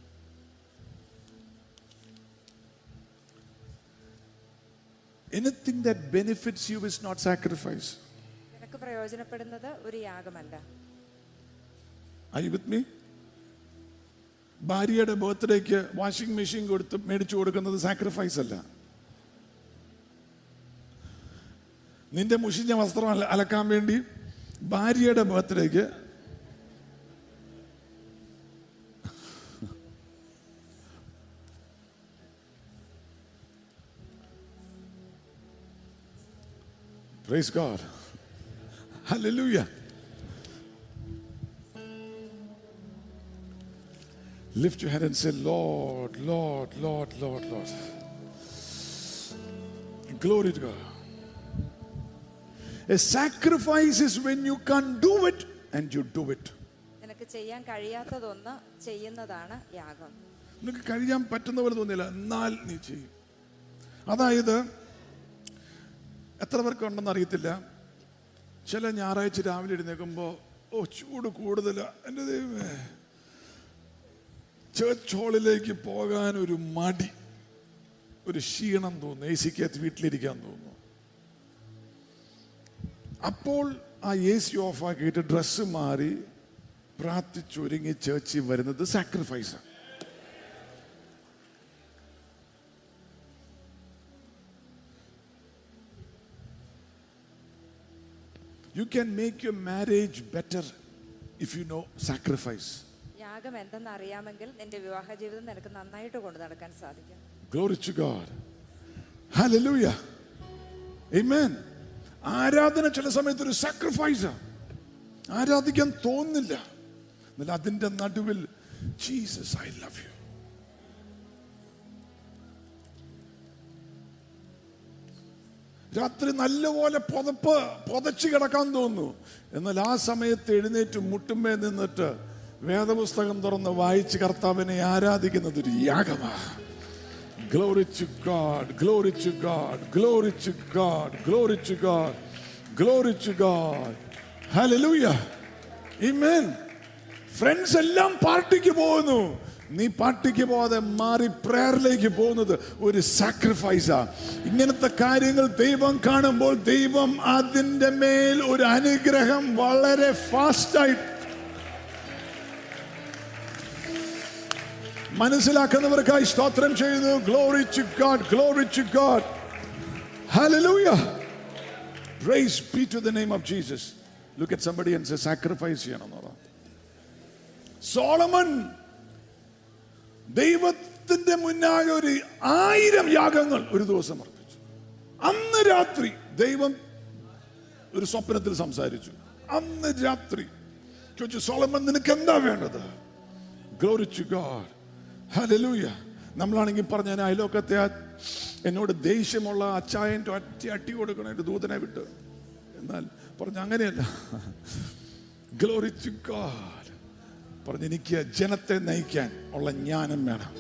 anything that benefits you is not sacrifice നിനക്ക് പ്രയോജനപ്പെടുന്നത് ഒരു യാഗമല്ല ഐ വിത്ത് മീ ഭാര്യയുടെ ബർത്ത്ഡേക്ക് വാഷിംഗ് മെഷീൻ കൊടുത്ത് മേടിച്ചു കൊടുക്കുന്നത് സാക്രിഫൈസ് അല്ല നിന്റെ മുഷിഞ്ഞ വസ്ത്രം അല- അലക്കാൻ വേണ്ടി ഭാര്യയുടെ ബർത്ത്ഡേക്ക് Praise God. Hallelujah. Lift your head and say, Lord, Lord, Lord, Lord, Lord. Glory to God. A sacrifice is when you can't do it and you do it. നിനക്ക് ചെയ്യാൻ കഴിയാത്തതൊന്ന് ചെയ്യുന്നതാണ് യാഗം നിനക്ക് കഴിയാൻ പറ്റുന്ന പോലെ തോന്നിയില്ല എന്നാൽ നീ ചെയ്യും അതായത് എത്ര പേർക്ക് ഉണ്ടെന്ന് അറിയത്തില്ല ചില ഞായറാഴ്ച രാവിലെ എഴുന്നേൽക്കുമ്പോൾ ഓ ചൂട് കൂടുതലാ എൻ്റെ ദൈവമേ ചേർച്ച് ഹാളിലേക്ക് പോകാൻ ഒരു മടി ഒരു ക്ഷീണം തോന്നുന്നു എ സിക്കകത്ത് വീട്ടിലിരിക്കാൻ തോന്നുന്നു അപ്പോൾ ആ എ സി ഓഫാക്കിയിട്ട് ഡ്രസ്സ് മാറി പ്രാർത്ഥിച്ചൊരുങ്ങി ചേർച്ചിൽ വരുന്നത് സാക്രിഫൈസാണ് You can make your marriage better if you know sacrifice. യാഗം എന്തെന്ന് അറിയാമെങ്കിൽ നിന്റെ വിവാഹ ജീവിതം നിനക്ക് നന്നായിട്ട് കൊണ്ടു നടക്കാൻ സാധിക്കും Glory to God. Hallelujah. Amen. ആരാധന ചില സമയത്ത് ഒരു സാക്രിഫൈസാ ആരാധിക്കാൻ തോന്നില്ല എന്നാൽ അതിന്റെ നടുവിൽ ജീസസ് ഐ ലവ് യു രാത്രി നല്ലപോലെ പുതപ്പ് പുതച്ച് കിടക്കാൻ തോന്നുന്നു എന്നാൽ ആ സമയത്ത് എഴുന്നേറ്റ് മുട്ടുമേ നിന്നിട്ട് വേദപുസ്തകം തുറന്ന് വായിച്ച് കർത്താവിനെ ആരാധിക്കുന്നത് ഒരു യാഗമാണ് Glory to God, glory to God, glory to God, glory to God, glory to God. Hallelujah. Amen. Friends എല്ലാം പാർട്ടിക്ക് പോകുന്നു നീ പാർട്ടിക്ക് പോകാതെ മാറി പ്രേയറിലേക്ക് പോകുന്നത് ഒരു സാക്രിഫൈസാ ഇങ്ങനത്തെ കാര്യങ്ങൾ ദൈവം കാണുമ്പോൾ ദൈവം അതിൻ്റെ മേൽ ഒരു അനുഗ്രഹം വളരെ ഫാസ്റ്റായിട്ട് മനസ്സിലാക്കുന്നവർക്കായി സ്തോത്രം ചെയ്യുന്നു glory to God glory to God hallelujah praise be to the name of Jesus look at somebody and say sacrifice ചെയ്യണം എന്ന് പറ സോളമൻ ദൈവത്തിന്റെ മുന്നാകെ ഒരു ആയിരം യാഗങ്ങൾ ഒരു ദിവസം അർപ്പിച്ചു അന്ന് രാത്രി ദൈവം ഒരു സ്വപ്നത്തിൽ സംസാരിച്ചു അന്ന് രാത്രി ചോദിച്ചു സോളമൻ നിനക്ക് എന്താ വേണ്ടത് ഗ്ലോറിച്ചു ഗാഡ് ഹല്ലേലൂയ നമ്മളാണെങ്കിൽ പറഞ്ഞ ഞാൻ അയലോക്കത്തെ ആ എന്നോട് ദേഷ്യമുള്ള അച്ചായൻ ഒറ്റ അട്ടി കൊടുക്കണം എൻ്റെ ദൂതനെ വിട്ട് എന്നാൽ പറഞ്ഞു അങ്ങനെയല്ല ഗ്ലോറിച്ചു ഗാഡ് പറഞ്ഞു എനിക്ക് ജനത്തെ നയിക്കാൻ ഉള്ള ജ്ഞാനം വേണം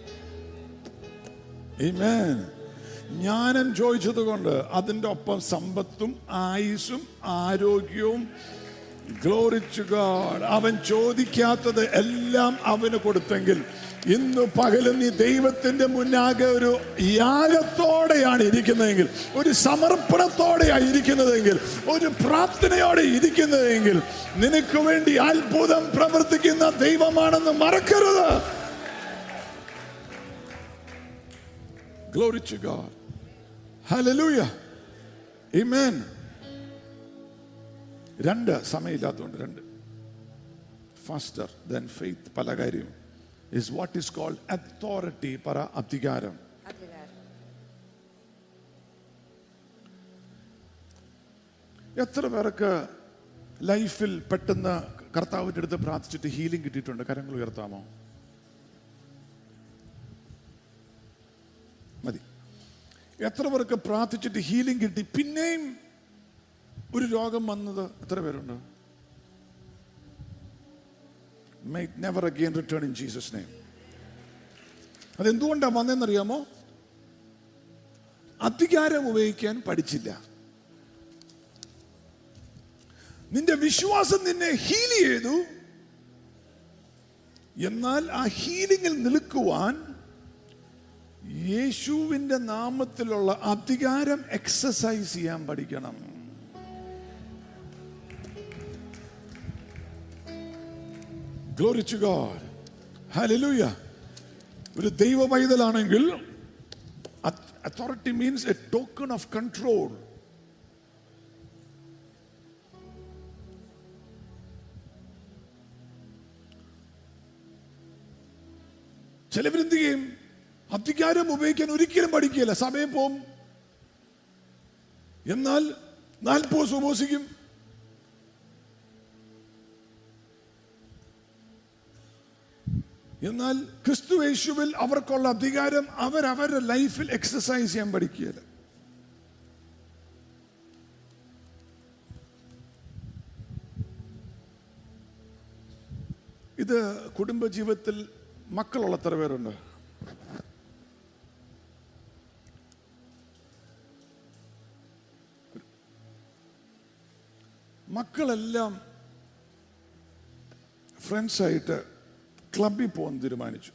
Amen. ജ്ഞാനം ചോദിച്ചത് കൊണ്ട് അതിൻ്റെ ഒപ്പം സമ്പത്തും ആയുസും ആരോഗ്യവും ഗ്ലോറിച്ചു ഗാഡ് അവൻ ചോദിക്കാത്തത് എല്ലാം അവന് കൊടുത്തെങ്കിൽ ഇന്ന് പകലും നീ ദൈവത്തിന്റെ മുന്നാകെ ഒരു യാഗത്തോടെയാണ് ഇരിക്കുന്നതെങ്കിൽ ഒരു സമർപ്പണത്തോടെയാണ് ഇരിക്കുന്നതെങ്കിൽ ഒരു പ്രാർത്ഥനയോടെ ഇരിക്കുന്നതെങ്കിൽ നിനക്ക് വേണ്ടി അത്ഭുതം പ്രവർത്തിക്കുന്ന ദൈവമാണെന്ന് മറക്കരുത് Glory to God. Hallelujah. Amen. രണ്ട് സമയമില്ലാത്തതുകൊണ്ട് രണ്ട് ഫാസ്റ്റർ ദൻ ഫെയ്ത്ത് പല കാര്യം is what is called authority പറ അധികാരം അധികാരം എത്ര പേർക്ക് ലൈഫിൽ പെട്ടെന്ന് കർത്താവിൻ്റെ അടുത്ത് പ്രാർത്ഥിച്ചിട്ട് ഹീലിംഗ് കിട്ടിയിട്ടുണ്ട് കരങ്ങൾ ഉയർത്താമോ മതി എത്ര പേർക്ക് പ്രാർത്ഥിച്ചിട്ട് ഹീലിംഗ് കിട്ടി പിന്നെയും ഒരു രോഗം വന്നത് എത്ര പേരുണ്ട് never again return in Jesus name അതെന്തുകൊണ്ടാണ് വന്നതെന്നറിയാമോ അധികാരം ഉപയോഗിക്കാൻ പഠിച്ചില്ല നിന്റെ വിശ്വാസം നിന്നെ ഹീൽ ചെയ്തു എന്നാൽ ആ ഹീലിംഗിൽ നിൽക്കുവാൻ യേശുവിന്റെ നാമത്തിലുള്ള അധികാരം എക്സസൈസ് ചെയ്യാൻ പഠിക്കണം ഗ്ലോറി ടു ഗോഡ് ഹല്ലേലൂയ ഒരു ദൈവ പൈതലാണെങ്കിൽ authority means a token of control ചിലവരെന്ത് ചെയ്യും അധികാരം ഉപയോഗിക്കാൻ ഒരിക്കലും പഠിക്കുകയില്ല സമയം പോവും എന്നാൽ നാൽപ്പത് ദിവസം ഉപവസിക്കും എന്നാൽ ക്രിസ്തു യേശുവിൽ അവർക്കുള്ള അധികാരം അവരവരുടെ ലൈഫിൽ എക്സസൈസ് ചെയ്യാൻ പഠിക്കുകയില്ല ഇത് കുടുംബജീവിതത്തിൽ മക്കളുള്ള എത്ര പേരുണ്ട് മക്കളെല്ലാം ഫ്രണ്ട്സായിട്ട് ക്ലബിൽ പോകാൻ തീരുമാനിച്ചു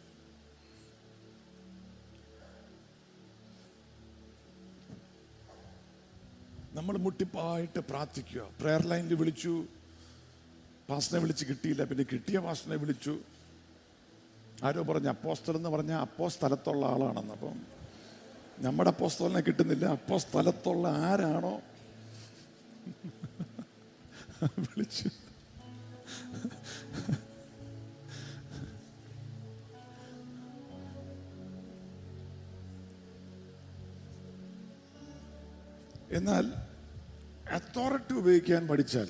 നമ്മൾ മുട്ടിപ്പായിട്ട് പ്രാർത്ഥിക്കുക പ്രെയർ ലൈനിൽ വിളിച്ചു പാസ്റ്റനെ വിളിച്ച് കിട്ടിയില്ല പിന്നെ കിട്ടിയ പാസ്റ്റനെ വിളിച്ചു ആരോ പറഞ്ഞു അപ്പോസ്തൽ എന്ന് പറഞ്ഞാൽ അപ്പോ സ്ഥലത്തുള്ള ആളാണെന്ന് അപ്പം നമ്മുടെ അപ്പോസ്തലിനെ കിട്ടുന്നില്ല അപ്പോ സ്ഥലത്തുള്ള ആരാണോ വിളിച്ചു എന്നാൽ അതോറിറ്റി ഉപയോഗിക്കാൻ പഠിച്ചാൽ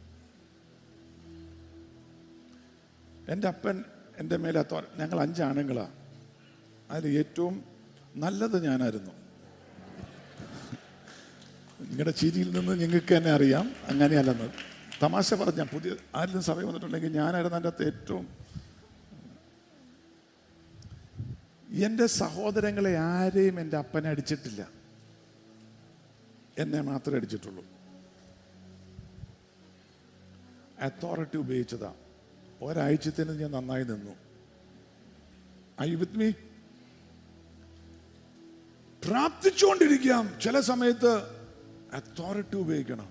എൻ്റെ അപ്പൻ എൻ്റെ മേലെ അതോറി ഞങ്ങൾ അഞ്ചാണുങ്ങളാണ് അതിൽ ഏറ്റവും നല്ലത് ഞാനായിരുന്നു നിങ്ങളുടെ ചിരിയിൽ നിന്ന് നിങ്ങൾക്ക് തന്നെ അറിയാം അങ്ങനെയല്ലെന്ന് തമാശ പറഞ്ഞ പുതിയ ആരെങ്കിലും സഭ വന്നിട്ടുണ്ടെങ്കിൽ ഞാനായിരുന്നു അതിൻ്റെ അകത്ത് ഏറ്റവും എൻ്റെ സഹോദരങ്ങളെ ആരെയും എൻ്റെ അപ്പനെ അടിച്ചിട്ടില്ല എന്നെ മാത്രമേ അടിച്ചിട്ടുള്ളൂ അതോറിറ്റി ഉപയോഗിച്ചതാ ഒരാഴ്ചത്തിന് ഞാൻ നന്നായി നിന്നു ഐ വിത്ത് മീ പ്രാർത്ഥിച്ചുകൊണ്ടിരിക്കാം ചില സമയത്ത് അതോറിറ്റി ഉപയോഗിക്കണം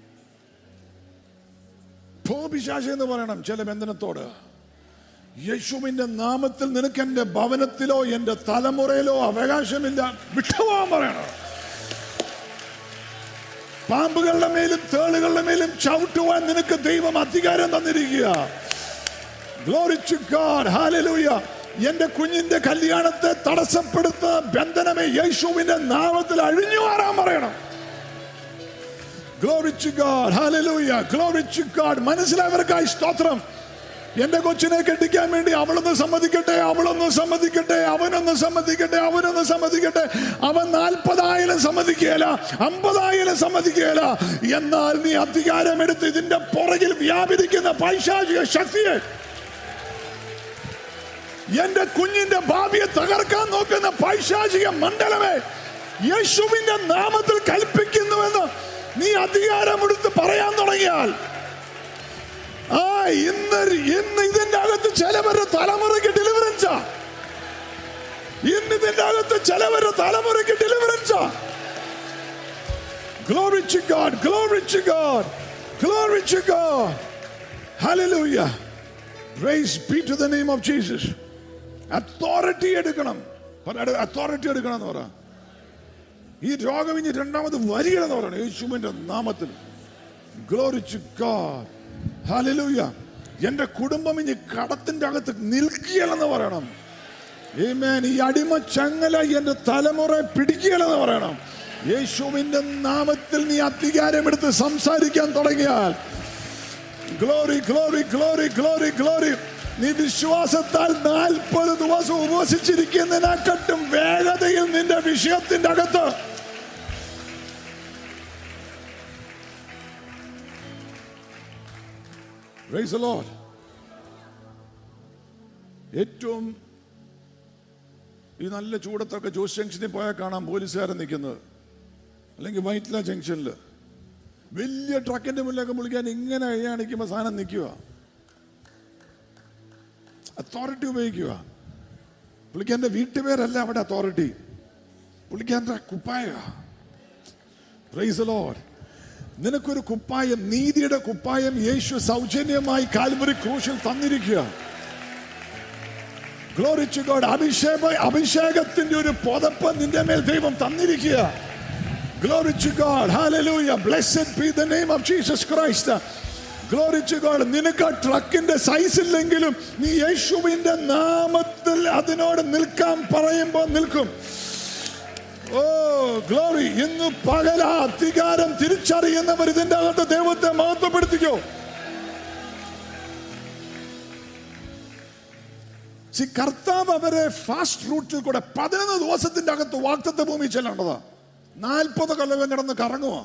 പിശാശ എന്ന് പറയണം ചില ബന്ധനത്തോട് യേശുവിന്റെ നാമത്തിൽ നിനക്ക് എന്റെ ഭവനത്തിലോ എന്റെ തലമുറയിലോ അവകാശമില്ല വിട്ടുപോകാൻ പറയണം പാമ്പുകളുടെ മേലും തേളുകളുടെ മേലും ചവിട്ടുവാൻ നിനക്ക് ദൈവം അധികാരം തന്നിരിക്കുക Glory to God. Hallelujah. എന്റെ കുഞ്ഞിന്റെ കല്യാണത്തെ തടസ്സപ്പെടുത്തുന്ന ബന്ധനമേ യേശുവിന്റെ നാമത്തിൽ അഴിഞ്ഞു മാറാൻ പറയണം Glory to God. Hallelujah. Glory to God. മനസ്സിലായവർക്കായി സ്തോത്രം എന്റെ കൊച്ചിനെ കെട്ടിക്കാൻ വേണ്ടി അവളൊന്ന് സമ്മതിക്കട്ടെ അവളൊന്ന് സമ്മതിക്കട്ടെ അവനൊന്ന് സമ്മതിക്കട്ടെ അവനൊന്ന് സമ്മതിക്കട്ടെ അവൻ നാൽപ്പതായാലും സമ്മതിക്കുകയില്ല അമ്പതായാലും സമ്മതിക്കുകയില്ല എന്നാൽ നീ അധികാരമെടുത്ത് ഇതിന്റെ പുറകിൽ വ്യാപരിക്കുന്ന പൈശാചിക ശക്തിയെ എന്റെ കുഞ്ഞിന്റെ ഭാവിയെ തകർക്കാൻ നോക്കുന്ന പൈശാചിക മണ്ഡലമേ യേശുവിന്റെ നാമത്തിൽ കൽപ്പിക്കുന്നുവെന്ന് നീ അധികാരമെടുത്ത് പറയാൻ തുടങ്ങിയാൽ ആ ഇന്ന് ഇന്ന് ഇതിന്റെ അകത്ത് ചിലവരുടെ തലമുറയ്ക്ക് ഡെലിവറൻസാ ഇന്ന് ഇതിന്റെ അകത്ത് ചിലവരുടെ തലമുറയ്ക്ക് ഡെലിവറൻസാ Glory to God, glory to God, glory to God. Hallelujah. Praise be to the name of Jesus. Authority എടുക്കണം അതോറിറ്റി എടുക്കണം എന്ന് പറ ഈ രോഗം ഇനി രണ്ടാമത് വരികയെന്ന് പറയണം യേശുവിന്റെ നാമത്തിൽ ഗ്ലോറി ടു ഗോഡ് ഹല്ലേലൂയ എന്റെ കുടുംബം ഇനി കടത്തിന്റെ അകത്ത് നിൽക്കുകയല്ലെന്ന് പറയണം Amen. ഈ അടിമ ചങ്ങല എന്റെ തലമുറ പിടിക്കുകയല്ലെന്ന് പറയണം യേശുവിന്റെ നാമത്തിൽ നീ അധികാരമെടുത്ത് സംസാരിക്കാൻ തുടങ്ങിയാൽ glory glory glory glory glory നീ വിശ്വാസത്താൽ നാൽപ്പത് ദിവസം ഉപവസിച്ചിരിക്കുന്നതിനെക്കാട്ടും വേഗതയിൽ നിന്റെ വിഷയത്തിന്റെ അകത്ത് Praise the Lord. ഏറ്റവും ഈ നല്ല ചൂടത്തൊക്കെ ജോസ് ജംഗ്ഷനിൽ പോയാൽ കാണാം പോലീസുകാരൻ നിൽക്കുന്നത് അല്ലെങ്കിൽ വൈറ്റ്ല ജംഗ്ഷനിൽ വലിയ ട്രക്കിന്റെ മുന്നിലൊക്കെ വിളിക്കാൻ ഇങ്ങനെ കൈ കാണിക്കുമ്പോൾ സാധനം നിൽക്കുക അതോറിറ്റി ഉപയോഗിക്കുക പുള്ളിക്കാരൻ്റെ വീട്ടുപേരല്ല അവിടെ അതോറിറ്റി പുള്ളിക്കാരൻ്റെ കുപ്പായ പ്രൈസ് ലോഡ് നിനക്കൊരു കുപ്പായം നീതിയുടെ കുപ്പായം യേശു സൗജന്യമായി കാൽമുറി ക്രൂശിൽ തന്നിരിക്കുക ഗ്ലോറി ടു ഗോഡ് അഭിഷേക അഭിഷേകത്തിന്റെ ഒരു പുതപ്പ് നിന്റെ മേൽ ദൈവം തന്നിരിക്കുക glory to God hallelujah blessed be the name of Jesus Christ glory to God നിനക്ക് ആ ട്രക്കിന്റെ സൈസ് ഇല്ലെങ്കിലും നീ യേശുവിന്റെ നാമത്തിൽ അതിനോട് നിൽക്കാൻ പറയുമ്പോൾ നിൽക്കും ഓ ഗ്ലോറി ഇന്ന് പകല അധികാരം തിരിച്ചറിയുന്നവർ ഇതിന്റെ അകത്ത് ദൈവത്തെ മഹത്വപ്പെടുത്തിക്കോ സി കർത്താവ് അവരെ ഫാസ്റ്റ് റൂട്ടിൽ കൂടെ പതിനൊന്ന് ദിവസത്തിന്റെ അകത്ത് വാക്തത്വ ഭൂമി ചെല്ലേണ്ടതാ നാൽപ്പത് കൊല്ലം കിടന്ന് കറങ്ങുക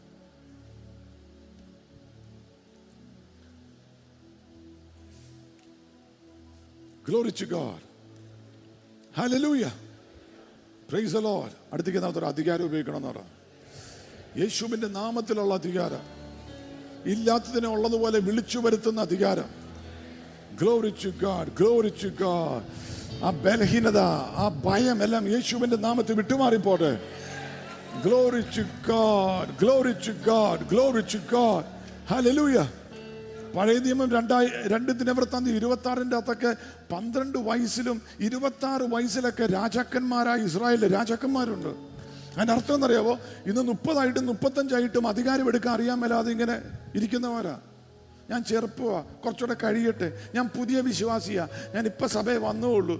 Glory to God. Hallelujah. Praise the Lord. അടുത്തേക്ക് നമുക്ക് ഒരു അധികാരം ഉപയോഗിക്കണം എന്ന് പറ യേശുവിന്റെ നാമത്തിലുള്ള അധികാരം ഇല്ലാത്തതിനെ ഉള്ളതുപോലെ വിളിച്ചു വരുത്തുന്ന അധികാരം glory to God glory to God ആ ബലഹീനത ആ ഭയം എല്ലാം യേശുവിന്റെ നാമത്തിൽ വിട്ടുമാറിപ്പോട്ടെ glory to God glory to God glory to God hallelujah പഴയ നിയമം രണ്ടായി രണ്ട് ദിനവൃത്താന്തി ഇരുപത്തി ആറിൻ്റെ അകത്തൊക്കെ പന്ത്രണ്ട് വയസ്സിലും ഇരുപത്തി ആറ് വയസ്സിലൊക്കെ രാജാക്കന്മാരായ ഇസ്രായേലിലെ രാജാക്കന്മാരുണ്ട് അതിന്റെ അർത്ഥം എന്നറിയാവോ ഇന്ന് മുപ്പതായിട്ടും മുപ്പത്തഞ്ചായിട്ടും അധികാരം എടുക്കാൻ അറിയാൻ മേലാതെ ഇങ്ങനെ ഇരിക്കുന്നവരാ ഞാൻ ചെറുപ്പമാ കുറച്ചുകൂടെ കഴിയട്ടെ ഞാൻ പുതിയ വിശ്വാസിയാ ഞാൻ ഇപ്പൊ സഭയെ വന്നുള്ളൂ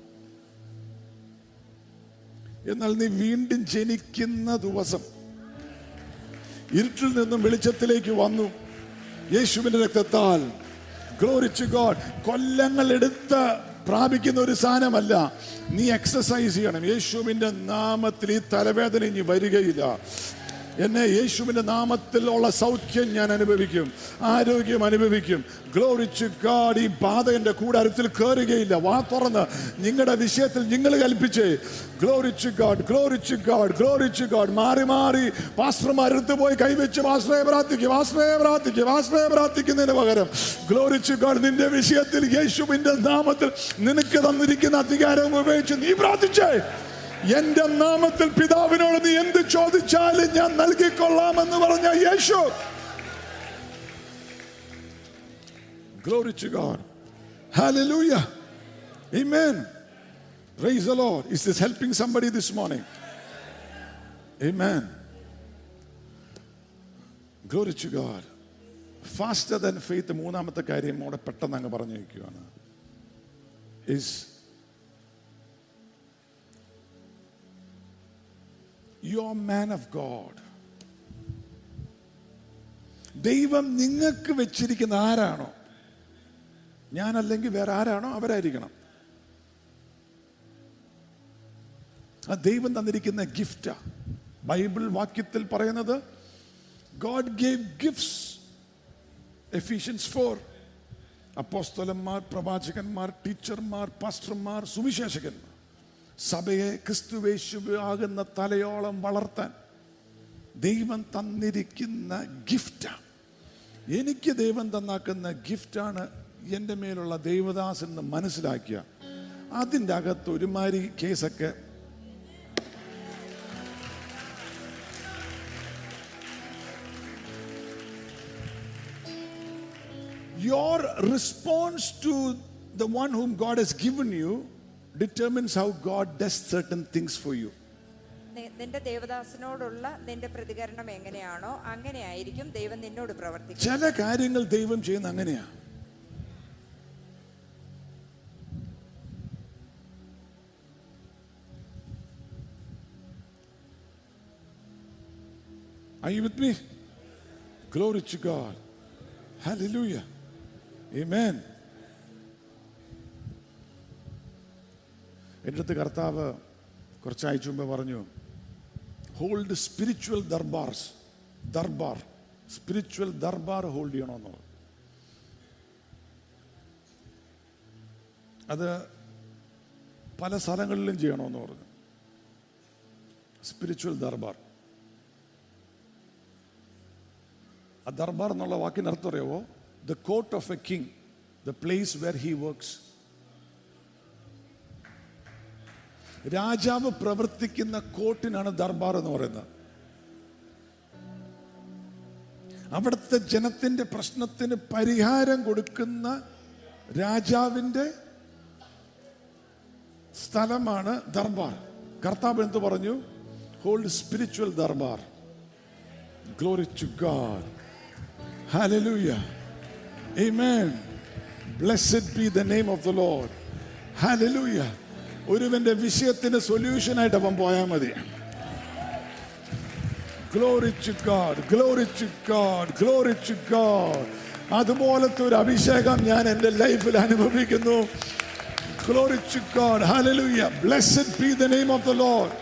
എന്നാൽ നീ വീണ്ടും ജനിക്കുന്ന ദിവസം ഇരുട്ടിൽ നിന്നും വെളിച്ചത്തിലേക്ക് വന്നു യേശുവിന്റെ രക്തത്താൽ ഗ്ലോറിച്ച് ഗോഡ് കൊല്ലങ്ങൾ എടുത്ത് പ്രാപിക്കുന്ന ഒരു സാധനമല്ല നീ എക്സസൈസ് ചെയ്യണം യേശുവിന്റെ നാമത്തിൽ ഈ തലവേദന ഇനി വരികയില്ല എന്നെ യേശുവിന്റെ നാമത്തിലുള്ള സൗഖ്യം ഞാൻ അനുഭവിക്കും ആരോഗ്യം അനുഭവിക്കും ഗ്ലോറിച്ച് ഗാഡ് ഈ ബാധ എന്റെ കൂടാരത്തിൽ കയറുകയില്ല വാ തുറന്ന് നിങ്ങളുടെ വിഷയത്തിൽ നിങ്ങൾ കൽപ്പിച്ചേ glory to God glory to God glory to God മാറി മാറി പാസ്റ്റർമാരെടുത്ത് പോയി കൈവച്ച് വാസ്ത്രയെ പ്രാർത്ഥിക്കും വാസ്ത്രയെ പ്രാർത്ഥിക്കും വാസ്ത്രയെ പ്രാർത്ഥിക്കുന്നതിന് പകരം ഗ്ലോറിച്ച് ഗാഡ് നിന്റെ വിഷയത്തിൽ യേശുവിന്റെ നാമത്തിൽ നിനക്ക് തന്നിരിക്കുന്ന അധികാരം ഉപയോഗിച്ച് നീ പ്രാർത്ഥിച്ചേ എന്റെ നാമത്തിൽ പിതാവിനോട് നീ എന്ത് ചോദിച്ചാലും ഞാൻ നൽകിക്കൊള്ളാമെന്ന് പറഞ്ഞ യേശു Glory to God. Hallelujah. Amen. Praise the Lord. Is this helping somebody this morning? Amen. Glory to God. Faster than faith മൂന്നാമത്തെ കാര്യം അവിടെ പെട്ടെന്ന് അങ്ങ് പറഞ്ഞു വയ്ക്കുകയാണ് is your man of God ദൈവം നിങ്ങൾക്ക് വെച്ചിരിക്കുന്ന ആരാണോ ഞാനല്ലെങ്കിൽ വേറെ ആരാണോ അവരായിരിക്കണം ആ ദൈവം തന്നിരിക്കുന്ന ഗിഫ്റ്റാ ബൈബിൾ വാക്യത്തിൽ പറയുന്നത് God gave gifts Ephesians four അപ്പോസ്തലന്മാർ പ്രവാചകന്മാർ ടീച്ചർമാർ പാസ്റ്റർമാർ സുവിശേഷകന്മാർ സഭയെ ക്രിസ്തുവേശു ആകുന്ന തലയോളം വളർത്താൻ ദൈവം തന്നിരിക്കുന്ന ഗിഫ്റ്റാണ് എനിക്ക് ദൈവം തന്നാക്കുന്ന ഗിഫ്റ്റാണ് എൻ്റെ മേലുള്ള ദൈവദാസ് എന്ന് മനസ്സിലാക്കിയ അതിൻ്റെ അകത്ത് ഒരുമാതിരി കേസൊക്കെ your response to the one whom God has given you determines how God does certain things for you. നി- നിന്റെ ദേവദാസനോടുള്ള നിന്റെ പ്രതികരണം എങ്ങനെയാണോ അങ്ങനെയായിരിക്കും ദൈവം നിന്നോട് പ്രവർത്തിക്കുക ചില കാര്യങ്ങൾ ദൈവം ചെയ്യുന്ന അങ്ങനെയാ Are you with me? Glory to God. Hallelujah. Amen. എൻ്റെ അടുത്ത് കർത്താവ് കുറച്ചാഴ്ച മുമ്പ് പറഞ്ഞു hold spiritual darbars darbar spiritual darbar hold ചെയ്യണമെന്ന് പറഞ്ഞു. അത് പല സ്ഥലങ്ങളിലും ചെയ്യണമെന്ന് പറഞ്ഞു സ്പിരിച്വൽ ദർബാർ ആ ദർബാർ എന്നുള്ള വാക്കിന് അർത്ഥം അറിയാവോ the court of a king the place where he works രാജാവ് പ്രവർത്തിക്കുന്ന കോർട്ടിനാണ് ദർബാർ എന്ന് പറയുന്നത് അവിടുത്തെ ജനത്തിന്റെ പ്രശ്നത്തിന് പരിഹാരം കൊടുക്കുന്ന രാജാവിന്റെ സ്ഥലമാണ് ദർബാർ കർത്താവ് എന്ത് പറഞ്ഞു hold spiritual darbar glory to God Hallelujah. Amen. Blessed be the name of the Lord. Hallelujah. ഒരുവന്റെ വിഷയത്തിന് സൊല്യൂഷൻ ആയിട്ട് അവൻ പോയാൽ മതി glory to God glory to God glory to God അതുപോലത്തെ ഒരു അഭിഷേകം ഞാൻ എൻ്റെ ലൈഫിൽ അനുഭവിക്കുന്നു glory to God hallelujah blessed be the name of the Lord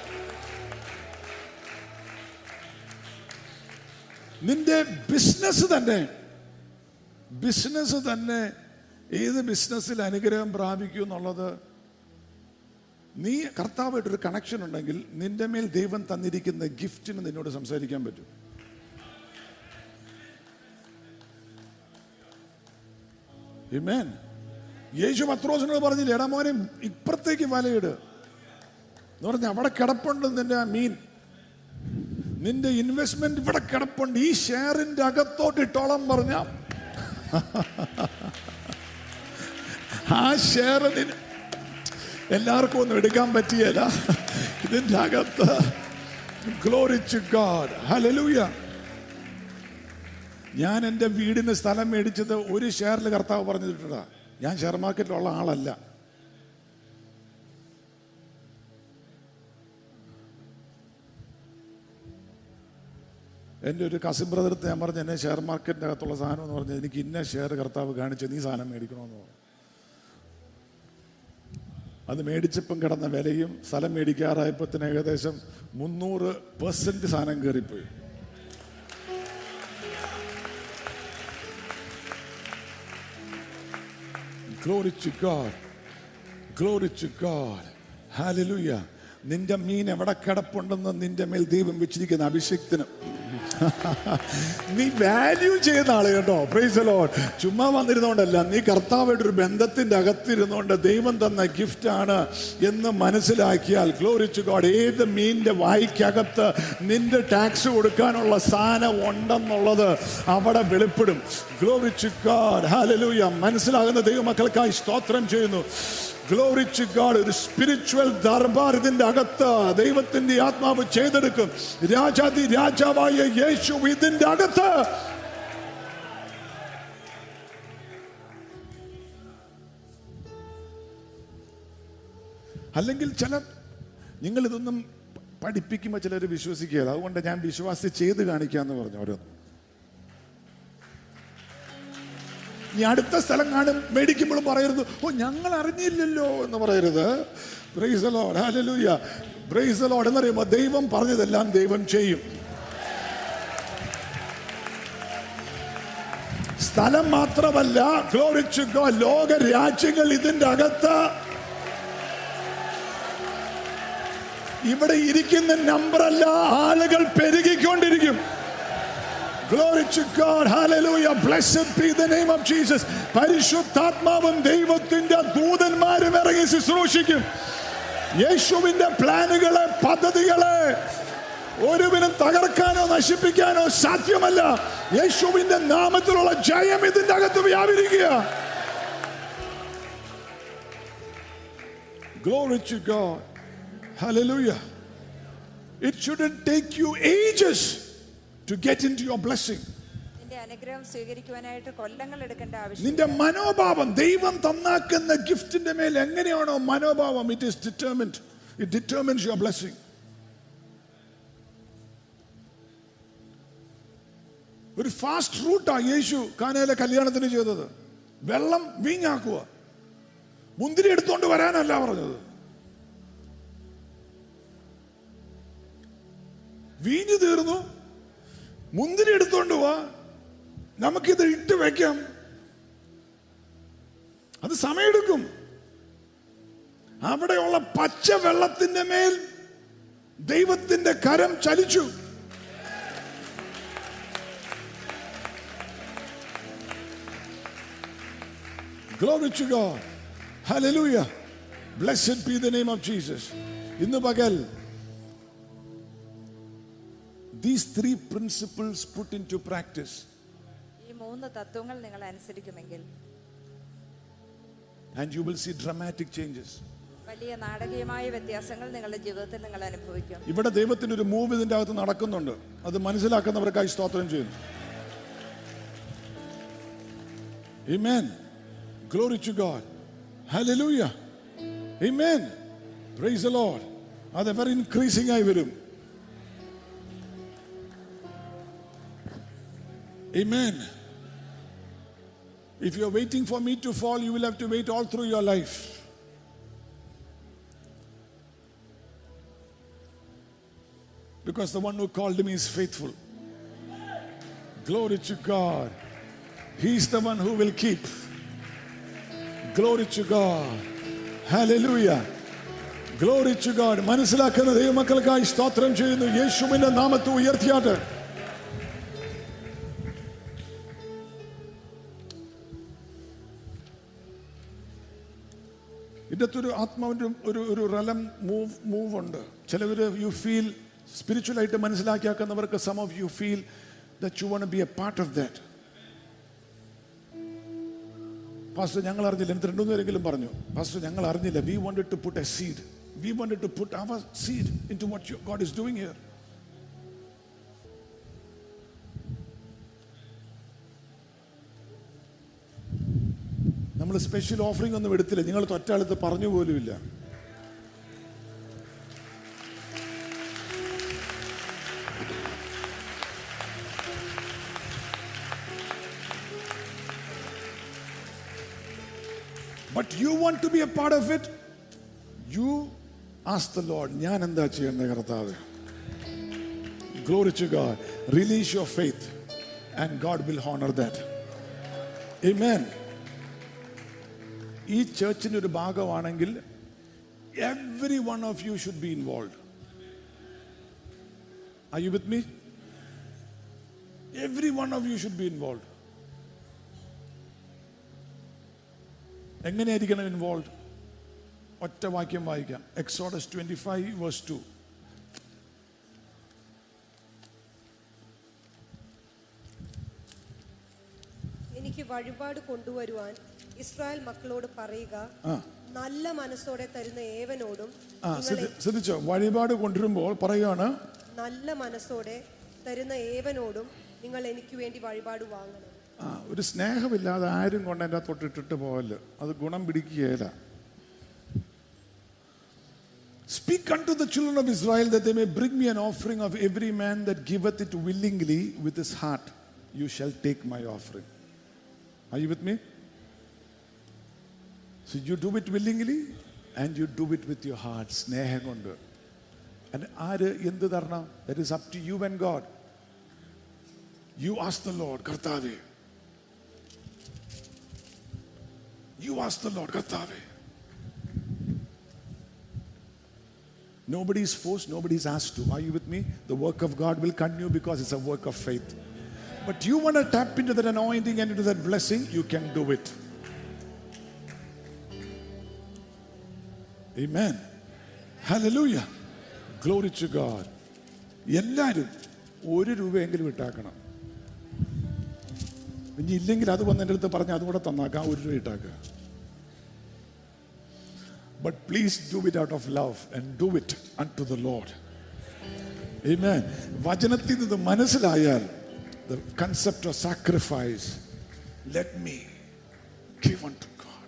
നിന്റെ ബിസിനസ് തന്നെ ബിസിനസ് തന്നെ ഏത് ബിസിനസ്സിൽ അനുഗ്രഹം പ്രാപിക്കും എന്നുള്ളത് നീ കർത്താവായിട്ടൊരു കണക്ഷൻ ഉണ്ടെങ്കിൽ നിന്റെ മേൽ ദൈവം തന്നിരിക്കുന്ന ഗിഫ്റ്റിന് നിന്നോട് സംസാരിക്കാൻ പറ്റും Amen. യേശു പത്രോസിനോട് പറഞ്ഞില്ല എടാ മോനെ ഇപ്പുറത്തേക്ക് വലയിട് എന്ന് പറഞ്ഞ അവിടെ കിടപ്പുണ്ട് നിന്റെ ആ മീൻ നിന്റെ ഇൻവെസ്റ്റ്മെന്റ് ഇവിടെ കിടപ്പുണ്ട് ഈ ഷെയറിന്റെ അകത്തോട്ട് ഇട്ടോളം പറഞ്ഞ ആ ഷെയർ എല്ലാവർക്കും ഒന്നും എടുക്കാൻ പറ്റിയല്ല ഇതിന്റെ അകത്ത് ഗ്ലോറിച്ച് ഗാഡ് ഹലലൂയ ഞാൻ എൻ്റെ വീടിന് സ്ഥലം മേടിച്ചത് ഒരു ഷെയറിൽ കർത്താവ് പറഞ്ഞിട്ടുണ്ടാ ഞാൻ ഷെയർ മാർക്കറ്റിലുള്ള ആളല്ല എൻ്റെ ഒരു കസിൻ ബ്രദർത്ത് ഞാൻ പറഞ്ഞു എന്നെ ഷെയർ മാർക്കറ്റിൻ്റെ അകത്തുള്ള സാധനം എന്ന് പറഞ്ഞാൽ എനിക്ക് ഇന്ന ഷെയർ കർത്താവ് കാണിച്ച് നീ സാധനം മേടിക്കണമെന്ന് പറഞ്ഞു അത് മേടിച്ചപ്പം കിടന്ന വിലയും സ്ഥലം മേടിക്കാറായപ്പത്തിന് ഏകദേശം മുന്നൂറ് പെർസെന്റ് സാധനം കയറിപ്പോയി Glory to God. Glory to God. Hallelujah. നിന്റെ മീൻ എവിടെ കിടപ്പുണ്ടെന്ന് നിന്റെ മേൽ ദൈവം വെച്ചിരിക്കുന്ന അഭിഷേകത്തിന് നീ വാല്യൂ ചെയ്യുന്ന ആള് കേട്ടോ പ്രൈസ് ലോഡ് ചുമ്മാ വന്നിരുന്നോണ്ടല്ല നീ കർത്താവായിട്ട് ഒരു ബന്ധത്തിന്റെ അകത്തിരുന്നോണ്ട് ദൈവം തന്ന ഗിഫ്റ്റ് ആണ് എന്ന് മനസ്സിലാക്കിയാൽ ഗ്ലോറിച്ചു ഗോഡ് ഏത് മീനിന്റെ വായിക്കകത്ത് നിന്റെ ടാക്സ് കൊടുക്കാനുള്ള സാധനം ഉണ്ടെന്നുള്ളത് അവിടെ വെളിപ്പെടും ഗ്ലോറിച്ചു ഗോഡ് ഹാലലൂയ മനസ്സിലാകുന്ന ദൈവമക്കൾക്കായി സ്തോത്രം ചെയ്യുന്നു ഗ്ലോറിച്ച് ഗാഡ് ഒരു സ്പിരിച്വൽ ദർബാർ ഇതിന്റെ അകത്ത് ദൈവത്തിന്റെ ആത്മാവ് ചെയ്തെടുക്കും രാജാതി രാജാവായ യേശു ഇതിന്റെ അകത്ത് അല്ലെങ്കിൽ ചില നിങ്ങൾ ഇതൊന്നും പഠിപ്പിക്കുമ്പോൾ ചിലർ വിശ്വസിക്കുകയില്ല അതുകൊണ്ട് ഞാൻ വിശ്വാസി ചെയ്ത് കാണിക്കാന്ന് പറഞ്ഞു ഓരോന്ന് ഈ അടുത്ത സ്ഥലം കാണും മേടിക്കുമ്പോഴും പറയരുത് ഓ ഞങ്ങൾ അറിഞ്ഞില്ലല്ലോ എന്ന് പറയരുത് praise Lord hallelujah praise Lord എന്നറിയുമ്പോൾ ദൈവം പറഞ്ഞതെല്ലാം ദൈവം ചെയ്യും സ്ഥലം മാത്രമല്ല ഗ്ലോറിച്ചു ലോക രാജ്യങ്ങൾ ഇതിന്റെ അകത്ത് ഇവിടെ ഇരിക്കുന്ന നമ്പറല്ല ആളുകൾ പെരുകിക്കൊണ്ടിരിക്കും Glory to God. Hallelujah. Blessed be the name of Jesus. പരിശുദ്ധാത്മാവും ദൈവത്തിന്റെ ദൂതന്മാരും ഇറങ്ങി ശുശ്രൂഷിക്കും യേശുവിന്റെ പ്ലാനുകളെ പദ്ധതികളെ ഒരുവിനും തകർക്കാനോ നശിപ്പിക്കാനോ സാധ്യമല്ല യേശുവിന്റെ നാമത്തിലുള്ള ജയം ഇതിന്റെ അകത്ത് വ്യാപരിക്കുക Glory to God. Hallelujah. It shouldn't take you ages to get into your blessing. നിന്റെ അനുഗ്രഹം സ്വീകരിക്കുവാനായിട്ട് കൊല്ലങ്ങൾ എടുക്കേണ്ട ആവശ്യം നിന്റെ മനോഭാവം ദൈവം തന്നാക്കുന്ന ഗിഫ്റ്റിന്റെ മേൽ എങ്ങനെയാണോ മനോഭാവം it is determined it determines your blessing ഒരു ഫാസ്റ്റ് റൂട്ടാ യേശു കാനയിലെ കല്യാണത്തിന് ചെയ്തത് വെള്ളം വീഞ്ഞാക്കുക മുന്തിരി എടുത്തോണ്ട് വരാനല്ല പറഞ്ഞത് വീഞ്ഞു തീർന്നു മുന്തിരി എടുത്തോണ്ട് വാ നമുക്കിത് ഇട്ട് വെക്കാം അത് സമയമെടുക്കും അവിടെയുള്ള പച്ച വെള്ളത്തിന്റെ മേൽ ദൈവത്തിന്റെ കരം ചലിച്ചു Glory to God. Hallelujah. Blessed be the name of Jesus. ഇന്ന് പകൽ these three principles put into practice ഈ മൂന്ന് തത്വങ്ങൾ നിങ്ങൾ അനുസരിക്കുമെങ്കിൽ and you will see dramatic changes. വലിയ നാടകീയമായ വ്യത്യാസങ്ങൾ നിങ്ങളുടെ ജീവിതത്തിൽ നിങ്ങൾ അനുഭവിക്കും ഇവിടെ ദൈവത്തിന്റെ ഒരു മൂവ് ഇതിന്റെ അകത്ത് നടക്കുന്നുണ്ട് അത് മനസ്സിലാക്കുന്നവർക്കായി സ്തോത്രം ചെയ്യുന്നു Amen. Glory to God. Hallelujah. Amen. Praise the Lord. അത് എവർ ഇൻക്രീസിംഗ് ആയി വരും Amen. If you're waiting for me to fall, you will have to wait all through your life. Because the one who called me is faithful. Glory to God. He's the one who will keep. Glory to God. Hallelujah. Glory to God. മനസ്സിലാക്കുന്ന ദൈവമക്കൾക്കായി സ്തോത്രം ചെയ്യുന്നു യേശുവിന്റെ നാമത്തെ ഉയർത്തിയാട്ട് ഇതിനകത്ത് ഒരു ആത്മാവിന്റെ ഒരു ഒരു റലം മൂവ് മൂവ് ഉണ്ട് ചിലവര് യു ഫീൽ സ്പിരിച്വൽ ആയിട്ട് മനസ്സിലാക്കിയാക്കുന്നവർക്ക് some of you feel that you won't be a part of that pastor ഞങ്ങൾ അറിഞ്ഞില്ല എന്നിട്ട് രണ്ടു പേരെങ്കിലും പറഞ്ഞു പാസ്റ്റർ ഞങ്ങൾ അറിഞ്ഞില്ല we wanted to put a seed we wanted to put our seed into what God is doing here നമ്മൾ special offering ഒന്നും എടുത്തില്ല നിങ്ങൾ തൊറ്റാളത്ത് പറഞ്ഞു പോലുമില്ല But you want to be a part of it? You ask the Lord, ഞാൻ എന്താ ചെയ്യേണ്ടത് കർത്താവ് Glory to God. Release your faith and God will honor that. Amen. ഈ ചേർച്ചിന്റെ ഒരു ഭാഗമാണെങ്കിൽ every one of you should be involve Are you with me? Every one of you should be involved. എങ്ങനെയായിരിക്കണം involve ഒറ്റ വാക്യം വായിക്കാം Exodus twenty five verse two എനിക്ക് വഴിപാട് കൊണ്ടുവരുവാൻ ഇസ്രായേൽ മക്കളോട് പറയുക ആ. നല്ല മനസ്സോടെ തരുന്ന ഏവനോടും ആ നിങ്ങളെ ശ്രദ്ധി- ശ്രദ്ധിച്ചോ വഴിപാട് കൊണ്ടുവരുമ്പോൾ പറയുകയാണ് നല്ല മനസ്സോടെ തരുന്ന ഏവനോടും നിങ്ങൾ എനിക്ക് വേണ്ടി വഴിപാട് വാങ്ങണം ആ ഒരു സ്നേഹമില്ലാതെ ആരും കൊണ്ട് എൻ്റെ തൊട്ടിട്ടിട്ട് പോകല് അത് ഗുണം പിടിക്കുകയില്ല Speak unto the children of Israel that they may bring me an offering of every man that giveth it willingly with his heart. You shall take my offering. Are you with me? So you do it willingly and you do it with your heart. സ്നേഹം കൊണ്ട് And ആര് എന്ത് തരണം That is up to you and God. You ask the Lord, കർത്താവേ You ask the Lord, കർത്താവേ Nobody is forced, nobody is asked to. Are you with me? The work of God will continue because it's a work of faith. But you want to tap into that anointing and into that blessing, you can do it. Amen. Hallelujah. Glory to God. എല്ലാവരും ഒരു രൂപയെങ്കിലും ഇട്ടാക്കണം ഇനി ഇല്ലെങ്കിൽ അത് വന്ന് എൻ്റെ അടുത്ത് പറഞ്ഞ് അതും കൂടെ തന്നാക്കാം ഒരു രൂപ ഇട്ടാക്കുക But please do it out of love and do it unto the Lord. Amen. വചനത്തിൽ നിന്ന് മനസ്സിലായാൽ the concept of sacrifice, let me give unto God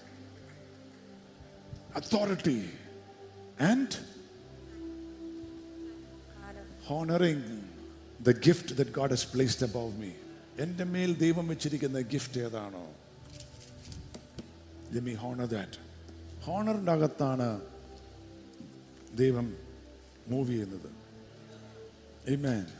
authority and honoring the gift that God has placed above me. എൻ്റെ മേൽ ദൈവം വെച്ചിരിക്കുന്ന gift ഏതാണോ let me honor that. ഹോണറിൻ്റെ അകത്താണ് ദൈവം move ചെയ്യുന്നത് Amen.